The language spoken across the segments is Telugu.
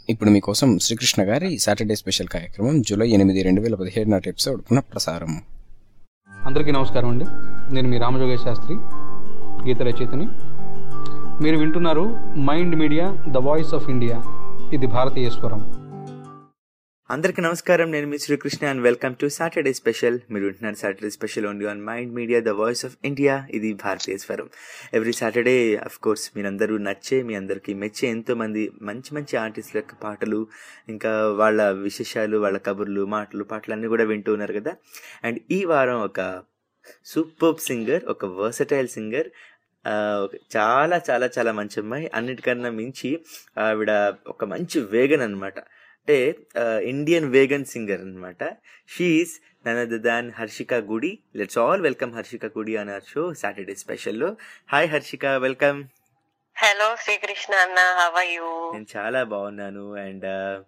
ఇప్పుడు మీకోసం శ్రీకృష్ణ గారి సాటర్డే స్పెషల్ కార్యక్రమం జూలై ఎనిమిది రెండు వేల పదిహేడు నాటి ఎపిసోడ్ పునః ప్రసారం అందరికీ నమస్కారం అండి నేను మీ రామజోగేశ్ శాస్త్రి గీత రచయితని మీరు వింటున్నారు Mind media the voice of India ఇది భారతీయ స్వరం అందరికీ నమస్కారం నేను మీ Srikrishna and welcome to Saturday special మీరు వింటున్నారు Saturday special only on Mind media the voice of India ఇది భారతీయ స్వరం ఎవ్రీ సాటర్డే అఫ్ కోర్స్ మీరందరూ నచ్చే మీ అందరికీ మెచ్చే ఎంతో మంది మంచి మంచి ఆర్టిస్టుల యొక్క పాటలు ఇంకా వాళ్ళ విశేషాలు వాళ్ళ కబుర్లు మాటలు పాటలు అన్నీ కూడా వింటూ ఉన్నారు కదా అండ్ ఈ వారం ఒక సూపర్ సింగర్ ఒక వర్సటైల్ సింగర్ చాలా చాలా చాలా మంచి అమ్మాయి అన్నిటికన్నా మించి ఆవిడ ఒక మంచి వేగన్ అనమాట అంటే ఇండియన్ వేగన్ సింగర్ అనమాట she is none other than Harshika Gudi let's all welcome Harshika Gudi on our show Saturday స్పెషల్లో hi Harshika welcome hello Srikrishna అన్న హవ్ యూ నేను చాలా బాగున్నాను అండ్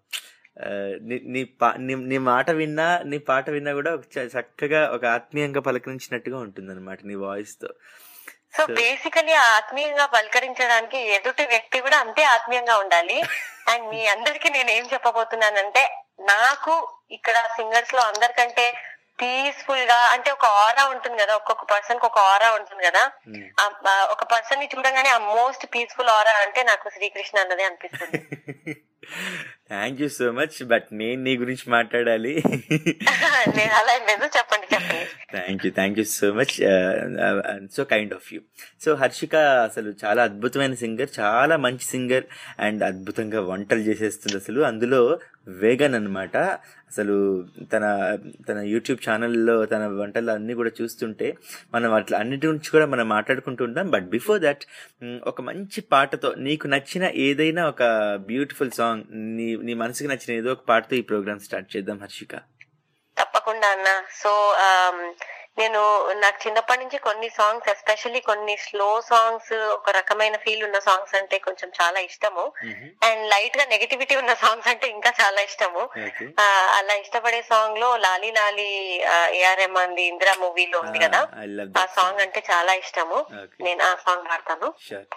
నీ పా నీ నీ మాట విన్నా నీ పాట విన్నా కూడా ఒక చ- చక్కగా ఒక ఆత్మీయంగా పలకరించినట్టుగా ఉంటుంది అనమాట నీ వాయిస్తో సో బేసికలీ ఆత్మీయంగా పలకరించడానికి ఎదుటి వ్యక్తి కూడా అంతే ఆత్మీయంగా ఉండాలి అండ్ మీ అందరికి నేను ఏం చెప్పబోతున్నానంటే నాకు ఇక్కడ సింగర్స్ లో అందరికంటే పీస్ఫుల్ గా అంటే ఒక ఆరా ఉంటుంది కదా ఒక్కొక్క పర్సన్ కి ఒక ఆరా ఉంటుంది కదా ఆ- ఆ ఒక పర్సన్ ని చూడగానే ఆ మోస్ట్ పీస్ఫుల్ ఆరా అంటే నాకు శ్రీకృష్ణ అన్నదే అనిపిస్తుంది thank you so much but నేను నీ గురించి మాట్లాడాలి నేను అలా ఏం లేదు చెప్పండి చెప్పండి thank you thank you so much so kind of you so Harshika అసలు చాలా అద్భుతమైన సింగర్ చాలా మంచి సింగర్ అండ్ అద్భుతంగా వంటలు చేసేస్తుంది అసలు అందులో వేగన్ అన్నమాట అసలు తన తన యూట్యూబ్ ఛానల్లో తన వంటలు అన్నీ కూడా చూస్తుంటే మనం అట్లా అన్నిటి గురించి కూడా మనం మాట్లాడుకుంటూ ఉంటాం బట్ బిఫోర్ దట్ ఒక మంచి పాటతో నీకు నచ్చిన ఏదైనా ఒక బ్యూటిఫుల్ సాంగ్ నీ నీ మనసుకి నచ్చిన ఏదో ఒక పాటతో ఈ ప్రోగ్రామ్ స్టార్ట్ చేద్దాం హర్షిక తప్పకుండా అన్న సో నేను నాకు చిన్నప్పటి నుంచి కొన్ని సాంగ్స్ ఎస్పెషల్లీ కొన్ని స్లో సాంగ్స్ ఒక రకమైన ఫీల్ ఉన్న సాంగ్స్ అంటే కొంచెం చాలా ఇష్టము అండ్ లైట్ గా నెగటివిటీ ఉన్న సాంగ్స్ అంటే ఇంకా చాలా ఇష్టము ఓకే ఆ, అలా ఇష్టపడే సాంగ్ లో లాలి లాలి ఏఆర్ రెహమాన్ ది ఇందిరా మూవీలో ఉంది కదా ఐ లవ్ ఆ సాంగ్ అంటే చాలా ఇష్టము ఓకే నేను ఆ సాంగ్ పాడతాను షూర్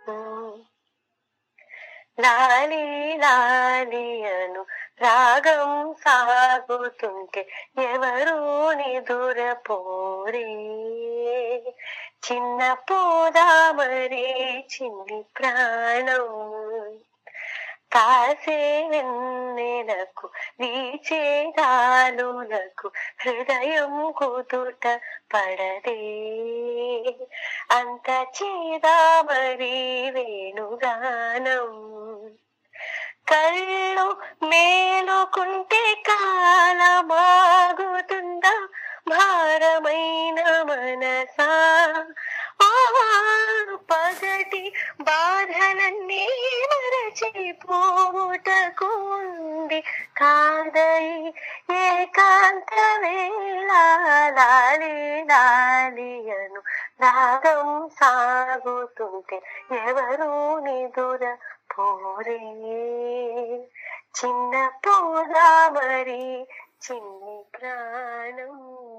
లాలి లాలి అను రాగం సాగుతుంటే ఎవరు నిదుర పోరే చిన్న పోదామరే చిన్ని ప్రాణం కాసే వెన్నెలకు వీచే గాలులకు హృదయం కుదుట పడదే అంత చేదామరి వేణుగానం కళ్ళు మేలుకుంటే కాలమాగుతుందా భారమైన మనసా ఆ పగటి బాధలన్నీ మరచిపోవుటకు ఉంది కాదై ఏకాంత వేళ లాలి లాలి అను రాగం సాగుతుంటే ఎవరు నిదుర పోరే చిన్న పోదా మరి చిన్ని ప్రాణం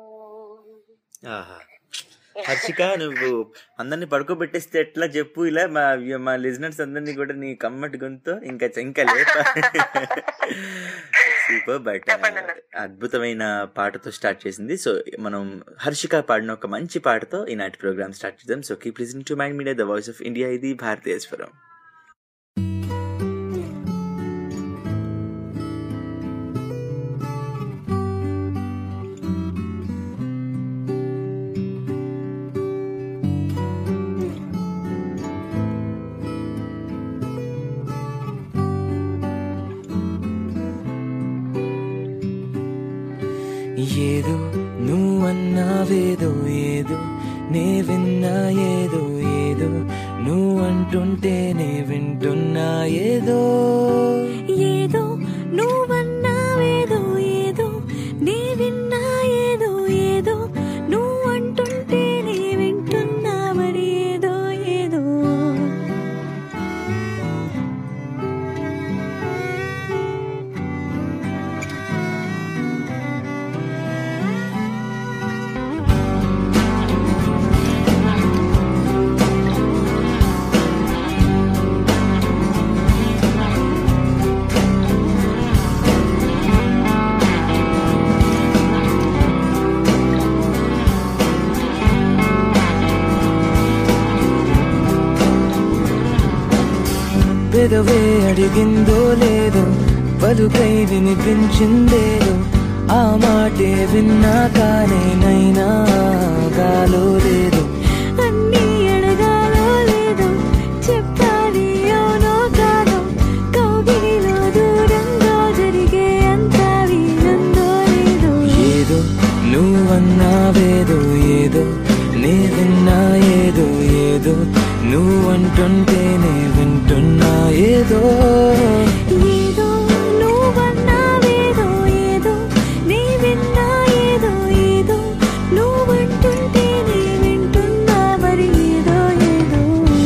ఆహా హర్షిక నువ్వు అందరిని పడుకోబెట్టేస్తే ఎట్లా చెప్పు ఇలా మా మా లిజనర్స్ అందరినీ కూడా నీ కమ్మటి గొంతు ఇంకా ఇంకా లేప సూపర్ బట్ చెప్పండి అన్న. అద్భుతమైన పాటతో స్టార్ట్ చేసింది సో మనం హర్షిక పాడిన ఒక మంచి పాటతో ఈనాటి ప్రోగ్రామ్ స్టార్ట్ చేద్దాం so keep listening to mind media the voice of India ఇది భారతీయ స్వరం ఏదో నువ్వన్నావేదో ఏదో నే విన్నా ఏదో ఏదో నువ్వు అంటుంటే నే వింటున్నా ఏదో ఏదో నువ్వన్నావేదో ఏదో నే విన్నా ఏదో ఏదో నువ్వు అంటుంటే నే వింటున్నా మరి ఏదో ఏదో ఏదో పెదవే అడిగిందో లేదో పలుకై వినిపించిందేదో ఆ మాటే విన్నా కానీ నైనా గాలో లేదు అన్నీ అడగాలో లేదో చెప్పాలి అవునో కాదో కౌగిలిలో దూరంగా జరిగే అంత వీలుందో లేదో ఏదో నువ్వన్నావేదో ఏదో నే విన్నా ఏదో ఏదో నువ్వంటుంటే నే వింటున్నా ఏదో ఏదో నువ్వన్నావేదో ఏదో నీ విన్నా ఏదో ఏదో నువ్వంటుంటే నీ వింటున్నా మరి ఏదో ఏదో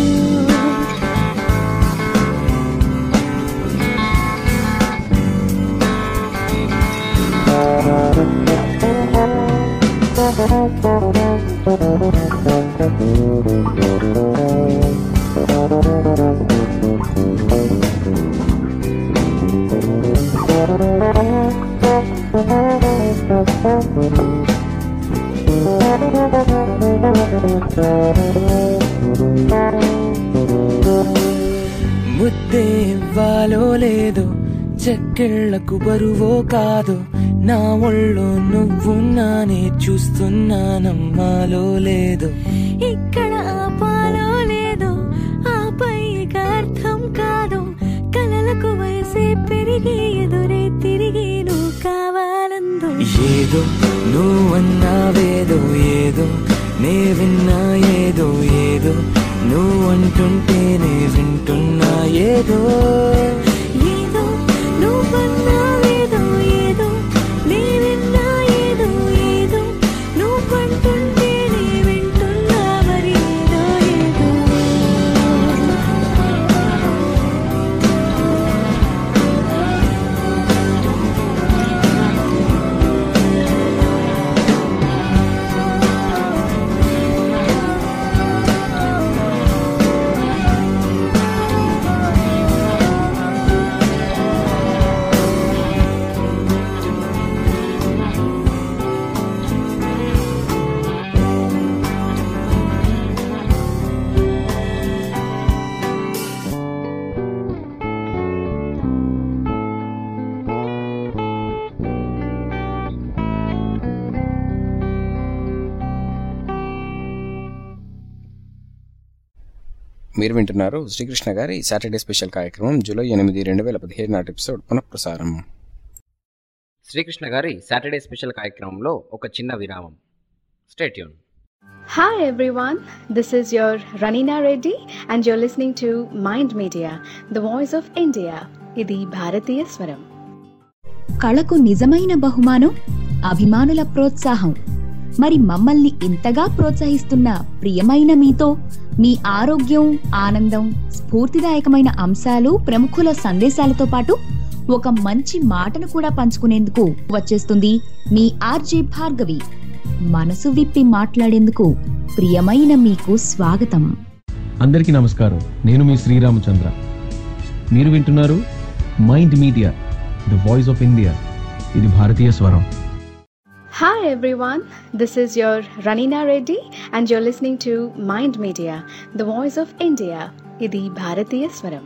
ముద్దే ఇవ్వాలో లేదో చెక్కిళ్లకు బరువో కాదో నా ఒళ్ళో నువ్వున్నానే చూస్తున్నా నమ్మాలో లేదో ఇక్కడ ఆపాలో లేదో ఆపై ఇక అర్థం కాదు కలలకు వయసే పెరిగి ఎదురే తిరిగి నువ్వు కావాలందో ఏదో నువ్వన్నావేదో ఏదో నే విన్నా ఏదో ఏదో నువ్వంటుంటే నే వింటున్నా ఏదో ఏదో నువ్వన్నావేదో ఏదో నీ విన్నా ఏదో ఏదో నువ్వంటుంటే నీ వింటున్నా మరి ఏదో ఏదో మీరు వింటున్నారు శ్రీకృష్ణ గారి సాటర్డే స్పెషల్ కార్యక్రమం జూలై ఎనిమిది రెండు వేల పదిహేడు నాటి ఎపిసోడ్ పునఃప్రసారం శ్రీకృష్ణ గారి సాటర్డే స్పెషల్ కార్యక్రమంలో ఒక చిన్న విరామం stay tuned Hi everyone, this is your Ranina Reddy and you're listening to Mind Media, the voice of India. ఇది భారతీయ స్వరం కళకు నిజమైన బహుమానం అభిమానుల ప్రోత్సాహం మరి మమ్మల్ని ఇంతగా ప్రోత్సహిస్తున్న ప్రియమైన మీతో మీ ఆరోగ్యం ఆనందం స్ఫూర్తిదాయకమైన అంశాలు ప్రముఖుల సందేశాలతో పాటు ఒక మంచి మాటను కూడా పంచుకునేందుకు వచ్చేస్తుంది మీ ఆర్జే భార్గవి మనసు విప్పి మాట్లాడేందుకు ప్రియమైన మీకు స్వాగతం అందరికీ నమస్కారం నేను మీ శ్రీరామచంద్ర మీరు వింటున్నారు Mind media the voice of India ఇది భారతీయ స్వరం Hi everyone, this is your Ranina Reddy and you're listening to Mind Media, the voice of India. ఇది భారతీయ స్వరం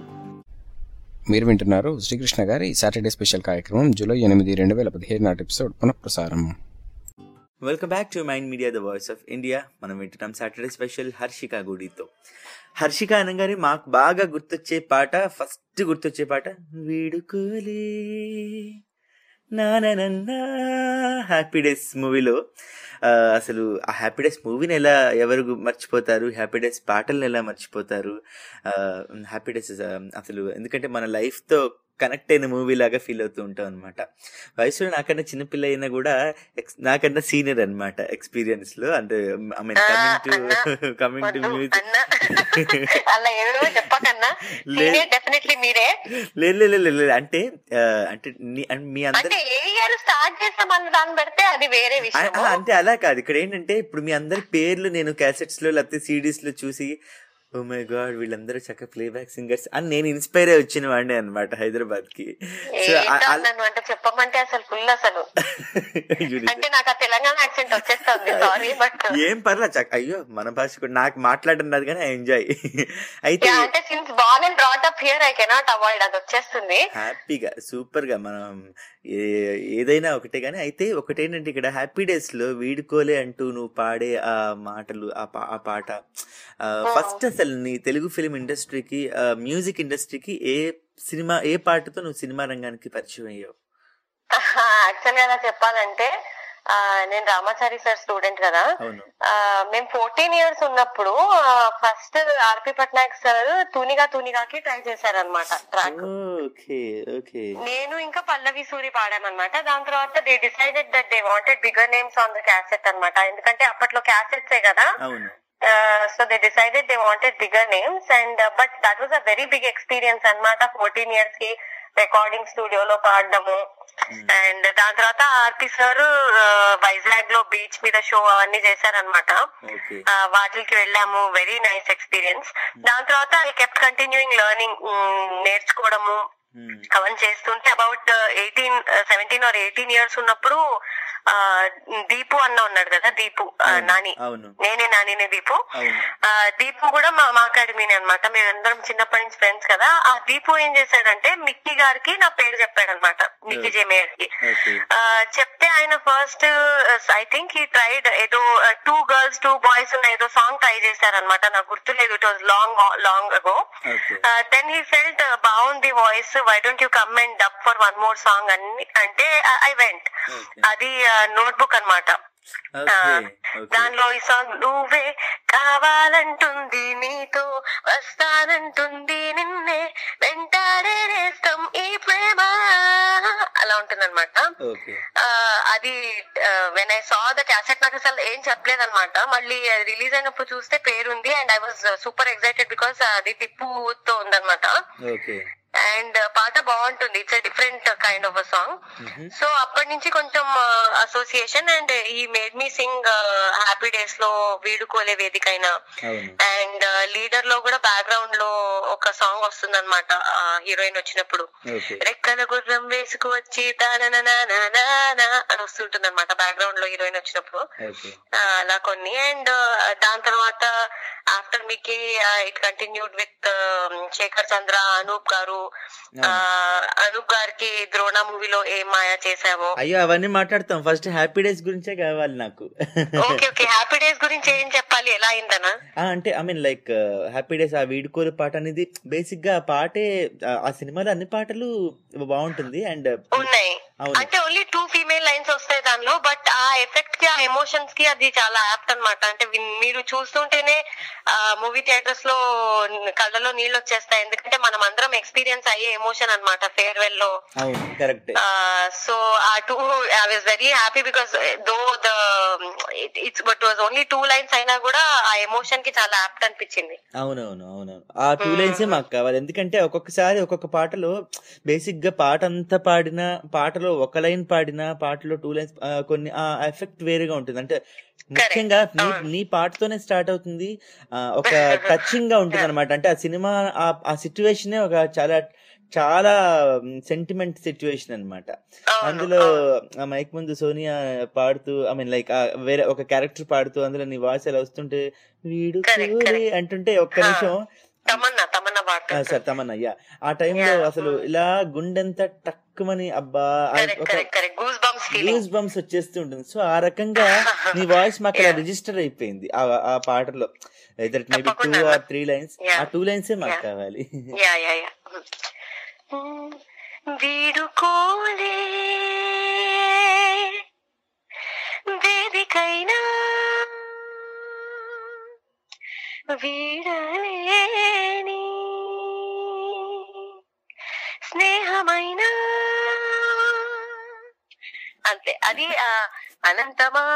మీరు వింటున్నారు శ్రీకృష్ణ గారి సాటర్డే స్పెషల్ కార్యక్రమం జూలై ఎనిమిది రెండు వేల పదిహేడు నాటి ఎపిసోడ్ పునఃప్రసారం welcome back to mind media the voice of India మనం వింటున్నాం సాటర్డే స్పెషల్ హర్షిక గుడితో హర్షిక అనగానే మాకు బాగా గుర్తొచ్చే పాట ఫస్ట్ గుర్తొచ్చే పాట వీడుకోలే నానన్నా హ్యాపీ డేస్ మూవీలో అసలు ఆ హ్యాపీ డేస్ మూవీని ఎలా ఎవరు గు- మర్చిపోతారు హ్యాపీ డేస్ పాటలను ఎలా మర్చిపోతారు హ్యాపీ డేస్ అసలు ఎందుకంటే మన లైఫ్తో కనెక్ట్ అయిన మూవీ లాగా ఫీల్ అవుతూ ఉంటాం అనమాట వయసులో నాకన్నా చిన్నపిల్ల అయినా కూడా ex- నాకన్నా సీనియర్ అనమాట ఎక్స్పీరియన్స్ లో అంటే I mean coming to coming to music అన్నా అలా ఏదో చెప్పకన్నా లేదు. డెఫినెట్లీ మీరే లేదు లేదు లేదు లేదు అంటే ఆ, అంటే నీ- అంటే మీ అందరి అంటే ఏ ఇయర్ స్టార్ట్ చేసామన్న దాన్ని పెడితే అది వేరే ఆ, విషయం ఆ, అంటే అలా కాదు ఇక్కడ ఏంటంటే ఇప్పుడు మీ అందరి పేర్లు నేను క్యాసెట్స్ లో లేకపోతే సిడీస్ లో చూసి ఓ మై గాడ్ వీళ్ళందరూ చక్కగా ప్లేబ్యాక్ సింగర్స్ అని నేను ఇన్స్పైర్ అయి వచ్చిన వాడిని అనమాట హైదరాబాద్ కి సో ఏంటో నన్ను అంటే చెప్పమంటే అసలు ఫుల్ అసలు అంటే నాకు ఆ తెలంగాణ యాక్సెంట్ వచ్చేస్తుంది సారీ బట్ ఏం పర్లా చక్క అయ్యో మన భాష కూడా నాకు మాట్లాడడం రాదు కానీ ఎంజాయ్ అయితే అంటే since born and brought up here I cannot avoid అది వచ్చేస్తుంది హ్యాపీగా సూపర్ గా మనం ఏ- ఏదైనా ఒకటే కానీ అయితే ఒకటేంటంటే ఇక్కడ హ్యాపీ డేస్ లో వీడుకోలే అంటూ నువ్వు పాడే ఆ మాటలు ఆ పా- ఆ పాట ఫస్ట్ అసలు నీ తెలుగు ఫిలిం ఇండస్ట్రీకి మ్యూజిక్ ఇండస్ట్రీకి ఏ సినిమా ఏ పాటతో నువ్వు సినిమా రంగానికి పరిచయం అయ్యావు యాక్చువల్ గా అలా చెప్పాలంటే ఆ, నేను రామాచారి సార్ స్టూడెంట్ కదా అవును ఆ, మేము ఫోర్టీన్ ఇయర్స్ ఉన్నప్పుడు ఫస్ట్ ఆర్పి పట్నాయక్ సార్ తూనిగా తూనిగాకి ట్రై చేశారనమాట ట్రాక్ ఓకే ఓకే నేను ఇంకా పల్లవి సూరి పాడామన్నమాట దాని తర్వాత they decided that they wanted bigger names on the cassette అన్నమాట ఎందుకంటే అప్పట్లో క్యాసెట్సే కదా అవును so they decided they wanted bigger names and but that was a very big experience అన్నమాట ఫోర్టీన్ ఇయర్స్ కి రికార్డింగ్ స్టూడియోలో పాడడము అండ్ దాని తర్వాత ఆర్పి సార్ వైజాగ్ లో బీచ్ మీద షో అవన్నీ చేశారనమాట ఓకే వాటికి వెళ్ళాము వెరీ నైస్ ఎక్స్పీరియన్స్ దాని తర్వాత ఐ కెప్ట్ కంటిన్యూయింగ్ లెర్నింగ్ నేర్చుకోవడము అవన్నీ చేస్తుంటే about eighteen seventeen or eighteen years ఉన్నప్పుడు ఆ, దీపు అన్న ఉన్నాడు కదా దీపు ఆ, నాని అవును నేనే నానినే దీపు అవును ఆ, దీపు కూడా మా మా అకాడమీని అనమాట మేమందరం చిన్నప్పటి నుంచి ఫ్రెండ్స్ కదా ఆ దీపు ఏం చేశాడంటే మిక్కీ గారికి నా పేరు చెప్పాడు అనమాట మిక్కీ జేమేయర్ కి ఓకే ఆ, చెప్తే ఆయన first I think he tried ఏదో టూ గర్ల్స్ టూ బాయ్స్ ఉన్న ఏదో సాంగ్ ట్రై చేశారనమాట నాకు గుర్తులేదు it was long long ago okay then he felt బాగుంది voice why don't you come and dub for one more song అని అంటే ఐ వెంట్ ఓకే అది నోట్ బుక్ అనమాట ఓకే ఓకే దానిలో ఈ సాంగ్ నువ్వే కావాలంటుంది నీతో వస్తానంటుంది నిన్నే వెంటాడే నేస్తం ఈ ప్రేమ అలా ఉంటుందన్నమాట ఓకే ఆ, అది when I saw the cassette నాకు అసలు ఏం చెప్పలేదన్నమాట మళ్ళీ రిలీజ్ అయినప్పుడు చూస్తే పేరుంది and I was super excited because అది టిప్పుతో ఉందన్నమాట ఓకే అండ్ పాట బాగుంటుంది it's different kind of a song so అప్పటి నుంచి కొంచెం association and he made me sing Happy Days లో వీడుకోలే వేదిక అయినా అవును అండ్ లీడర్ లో కూడా బ్యాక్గ్రౌండ్ లో ఒక సాంగ్ వస్తుంది అనమాట హీరోయిన్ వచ్చినప్పుడు ఓకే రెక్కల గుర్రం వేసుకు వచ్చి తానననననన అని వస్తుంటుంది అనమాట బ్యాక్గ్రౌండ్ లో హీరోయిన్ వచ్చినప్పుడు ఓకే ఆ, అలా కొన్ని అండ్ దాని తర్వాత ఆఫ్టర్ మీకు it continued with Shekhar Chandra Anoop garu ఆ, అనూప్ గారికి ద్రోణ మూవీలో ఏం మాయా చేసావో అయ్యో అవన్నీ మాట్లాడతాం ఫస్ట్ హ్యాపీ డేస్ గురించే కావాలి నాకు ఓకే ఓకే హ్యాపీ డేస్ గురించి ఏం చెప్పాలి ఎలా అయిందనా ఆ, అంటే I mean like Happy Days ఆ వీడుకోలు పాట అనేది బేసిక్ గా ఆ పాటే ఆ- ఆ సినిమాలో అన్ని పాటలు బాగుంటుంది అండ్ ఉన్నాయి అవును అంటే ఓన్లీ టూ ఫీమేల్ లైన్స్ వస్తాయి దానిలో బట్ ఆ ఎఫెక్ట్ కి ఆ ఎమోషన్స్ కి అది చాలా యాప్ట్ అన్నమాట అంటే విన్- మీరు చూస్తుంటేనే మూవీ థియేటర్స్ లో కళ్ళలో నీళ్ళు వచ్చేస్తాయి ఎందుకంటే మనం అందరం ఎక్స్పీరియన్స్ అయ్యే ఎమోషన్ అన్నమాట ఫేర్వెల్ లో అవును correct so uh too I was very happy because though the it's but was only two lines అయినా కూడా ఆ ఎమోషన్ కి చాలా యాప్ట్ అనిపించింది అవునవును అవునవును ఆ టూ లైన్స్ మాకు కావాలి ఎందుకంటే ఒక్కొక్కసారి ఒక్కొక్క పాటలో బేసిక్ గా పాట అంతా పాడిన పాటలో ఒక లైన్ పాడిన పాటలో టూ లైన్స్ కొన్ని ఆ ఎఫెక్ట్ వేరేగా ఉంటుంది అంటే ముఖ్యంగా నీ నీ పాటతోనే స్టార్ట్ అవుతుంది ఆ, ఒక టచింగ్ గా ఉంటుంది అనమాట అంటే ఆ సినిమా ఆ- ఆ సిచ్యువేషనే ఒక చాలా చాలా సెంటిమెంట్ సిచ్యువేషన్ అన్నమాట అందులో ఆ మైక్ ముందు సోనియా పాడుతూ ఐ మీన్ లైక్ వేరే ఒక క్యారెక్టర్ పాడుతూ అందులో నీ వాయిస్ ఎలా వస్తుంటే వీడు కోరి అంటుంటే ఒక్క నిమిషం తమన్నా తమన్నా పాట సార్ తమన్నా యా ఆ టైంలో అసలు ఇలా గుండెంత టక్కుమని అబ్బా ఆ ఒక correct correct goose bumps feeling goose bumps వచ్చేస్తూ ఉంటుంది సో ఆ రకంగా నీ వాయిస్ మాకు అలా రిజిస్టర్ అయిపోయింది ఆ ఆ పాటలో it maybe two or three lines ఆ టూ లైన్సే మాకు కావాలి యా యా యా వీడుకోలే వేదికైనా వీడలేని స్నేహమైన అంతే అది ఆ, అనంతమా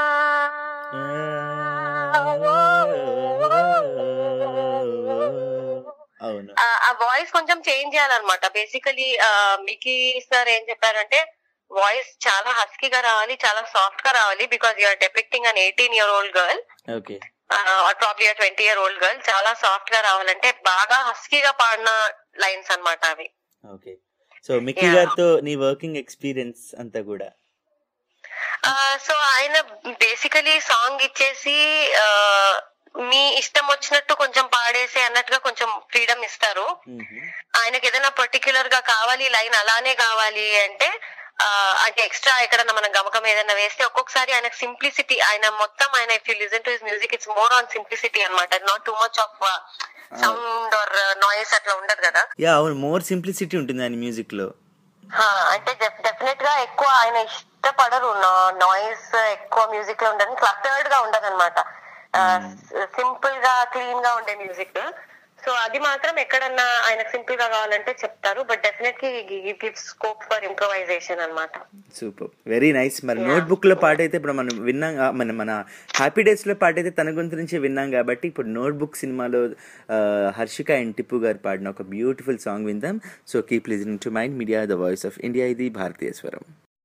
అవును ఆ- ఆ వాయిస్ కొంచెం చేంజ్ చేయాలన్నమాట బేసికలీ మికీ సార్ ఏం చెప్పారంటే వాయిస్ చాలా హస్కీగా రావాలి చాలా సాఫ్ట్ గా రావాలి because you're depicting an eighteen year old girl okay probably twenty year old girl చాలా సాఫ్ట్ గా రావాలంటే బాగా హస్కీగా పాడిన లైన్స్ అన్నమాట అవి ఓకే సో మిక్కీ Yeah. గారితో నీ వర్కింగ్ ఎక్స్పీరియన్స్ అంతా కూడా సో ఆయన బేసికలీ సాంగ్ ఇచ్చేసి ఆ, మీ ఇష్టం వచ్చినట్టు కొంచెం పాడేసి అన్నట్టుగా కొంచెం ఫ్రీడమ్ ఇస్తారు ఆయనకి ఏదైనా పర్టికులర్ గా కావాలి లైన్ అలానే కావాలి అంటే ఆ, అంటే ఎక్స్ట్రా ఎక్కడన్నా మనం గమకం ఏదైనా వేస్తే ఒక్కొక్కసారి ఆయనకు సింప్లిసిటీ ఆయన మొత్తం ఆయన if you listen to his music it's more on simplicity అనమాట not too much of sound or noise అట్లా ఉండదు కదా యా అవును మోర్ సింప్లిసిటీ ఉంటుంది ఆయన మ్యూజిక్ లో హా, అంటే డెఫినెట్ గా ఎక్కువ ఆయన ఇష్టపడరు నాయిస్ ఎక్కువ మ్యూజిక్ లో ఉండదు క్లటర్డ్ గా ఉండదు అనమాట సింపుల్ గా క్లీన్ గా ఉండే మ్యూజిక్ సో అది మాత్రం ఎక్కడన్నా ఆయనకు సింపుల్ గా కావాలంటే చెప్తారు but definitely give scope for improvisation అన్నమాట సూపర్ వెరీ నైస్ మరి నోట్ బుక్ లో పాట అయితే ఇప్పుడు మనం విన్నాం ఆ, మన మన హ్యాపీ డేస్ లో పాట అయితే తన గురించి నుంచే విన్నాం కాబట్టి ఇప్పుడు నోట్ బుక్ సినిమాలో ఆ, హర్షిక అండ్ టిప్పు గారు పాడిన ఒక బ్యూటిఫుల్ సాంగ్ విందాం so keep listening to mind media the voice of India ఇది భారతీయ స్వరం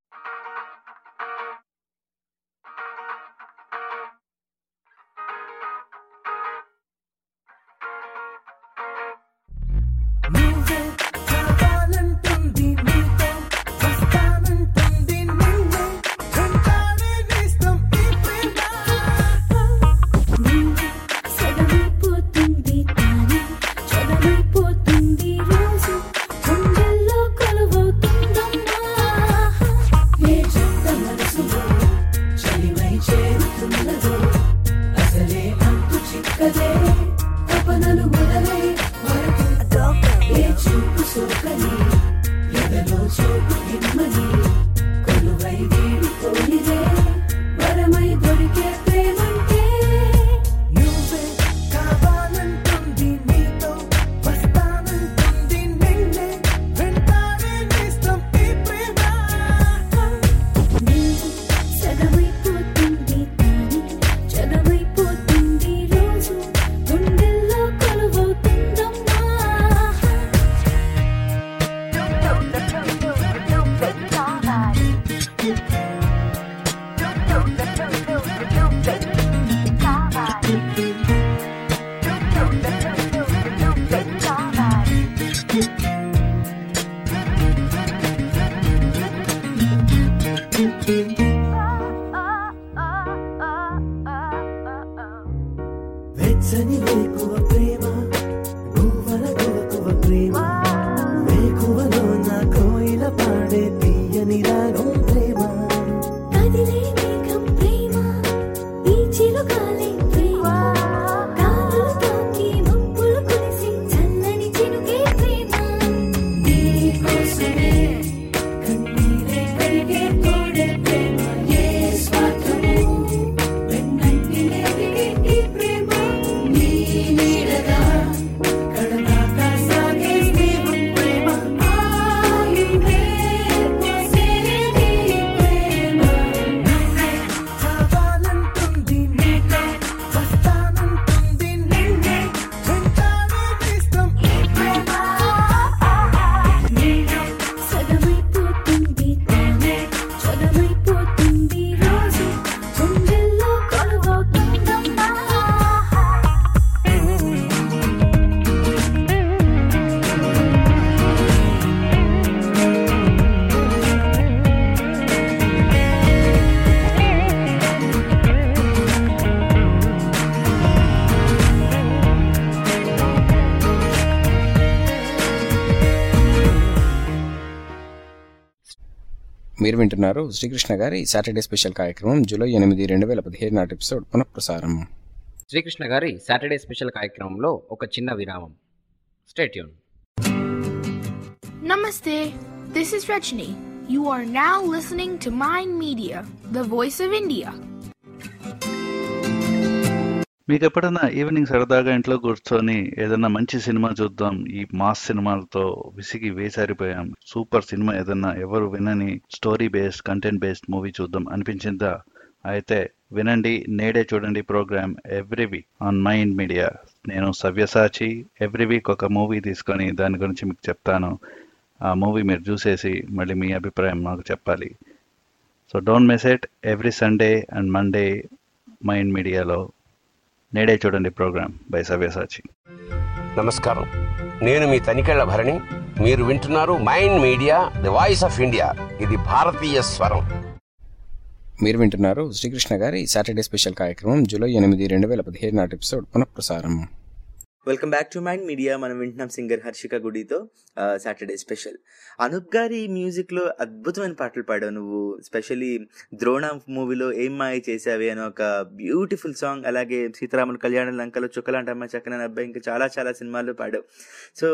నువ్వే కావాలంటుంది నీతో వస్తానంటుంది నిన్నే వెంటాడే నేస్తం ఈ ప్రేమ నీవే సగమైపోతుంది తానే చదమైపోతుంది రోజు గుండెల్లో కొలువవుతుందమ్మా ఏ చెత్త మనసులో చలివై చేరుతున్నదో అసలే అంతు చిక్కదే తపనలు మొదలై వరకు ఏ చూపు సోకని ఎదలో చూపు ఇమ్మని కొలువై వీడిపోయిరే వరమై దొరికే ప్రేమంటే నువ్వే కావాలంటుంది నీతో వస్తానంటుంది నిన్నే వెంటాడే నేస్తం ఈ ప్రేమ నీవు సగమైపోతుంది తానే చదమైపోతుంది రోజు గుండెల్లో కొలువవుతుందమ్మా వెచ్చని వేకువ ప్రేమ గువ్వల గువకువ ప్రేమ వేకువలో నా కోయిల పాడే తీయని రాగం ప్రేమ కదిలే మేఘం ప్రేమ ఈ చిలుకాలే ప్రేమ కాలు తాకి మబ్బులు కురిసి చల్లని చినుకే ప్రేమ నీ కోసమే కన్నీరే కరిగే తోడే ప్రేమ ఏ స్వార్థము వెన్నంటి లేవిగే ఈ ప్రేమ నీ నీడగా కడదాకా సాగే స్నేహం ప్రేమ ఆయుడే పోసేది ప్రేమ కావాలంటుంది నీతో వస్తానంటుంది నిన్నే వెంటాడే నేస్తం ఈ ప్రేమ నీలో సగమైపోతుంది తానే చదమైపోతుంది రోజు గుండెల్లో కొలువవుతుందమ్మా మీరు వింటున్నారు శ్రీకృష్ణ గారి సాటర్డే స్పెషల్ కార్యక్రమం జూలై ఎనిమిది రెండు వేల పదిహేడు నాటి ఎపిసోడ్ పునఃప్రసారం శ్రీకృష్ణ గారి సాటర్డే స్పెషల్ కార్యక్రమంలో ఒక చిన్న విరామం stay tuned Namaste. This is Rajni. You are now listening to Mind Media, the voice of India. మీకు ఎప్పుడైనా ఈవినింగ్ సరదాగా ఇంట్లో కూర్చొని ఏదైనా మంచి సినిమా చూద్దాం ఈ మాస్ సినిమాలతో విసిగి వేసారిపోయాం సూపర్ సినిమా ఏదైనా ఎవరు వినని story based content based movie చూద్దాం అనిపించిందా అయితే వినండి నేడే చూడండి program every week on Mind Media నేను సవ్యసాచి ఎవ్రీ వీక్ ఒక మూవీ తీసుకొని దాని గురించి మీకు చెప్తాను ఆ మూవీ మీరు చూసేసి మళ్ళీ మీ అభిప్రాయం మాకు చెప్పాలి so don't miss it every Sunday and Monday Mind మీడియాలో నేడే చూడండి ప్రోగ్రామ్ బై సవ్యసాచి నమస్కారం నేను మీ తనికెళ్ల భరణి మీరు వింటున్నారు Mind Media the voice of India ఇది భారతీయ స్వరం మీరు వింటున్నారు శ్రీకృష్ణ గారి సాటర్డే స్పెషల్ కార్యక్రమం జూలై ఎనిమిది రెండు వేల పదిహేడు నాటి ఎపిసోడ్ పునఃప్రసారం welcome back to mind Media మనం వింటున్నాం సింగర్ హర్షిక గుడితో సాటర్డే స్పెషల్ అనూప్ గారి మ్యూజిక్లో అద్భుతమైన పాటలు పాడావు నువ్వు స్పెషల్లీ ద్రోణ మూవీలో ఏం మాయ చేసావే అని ఒక బ్యూటిఫుల్ సాంగ్ అలాగే సీతారాముల కళ్యాణ లంకలో చుక్కలాంటి అమ్మాయి చక్కన అబ్బాయి ఇంకా చాలా చాలా సినిమాల్లో పాడావు సో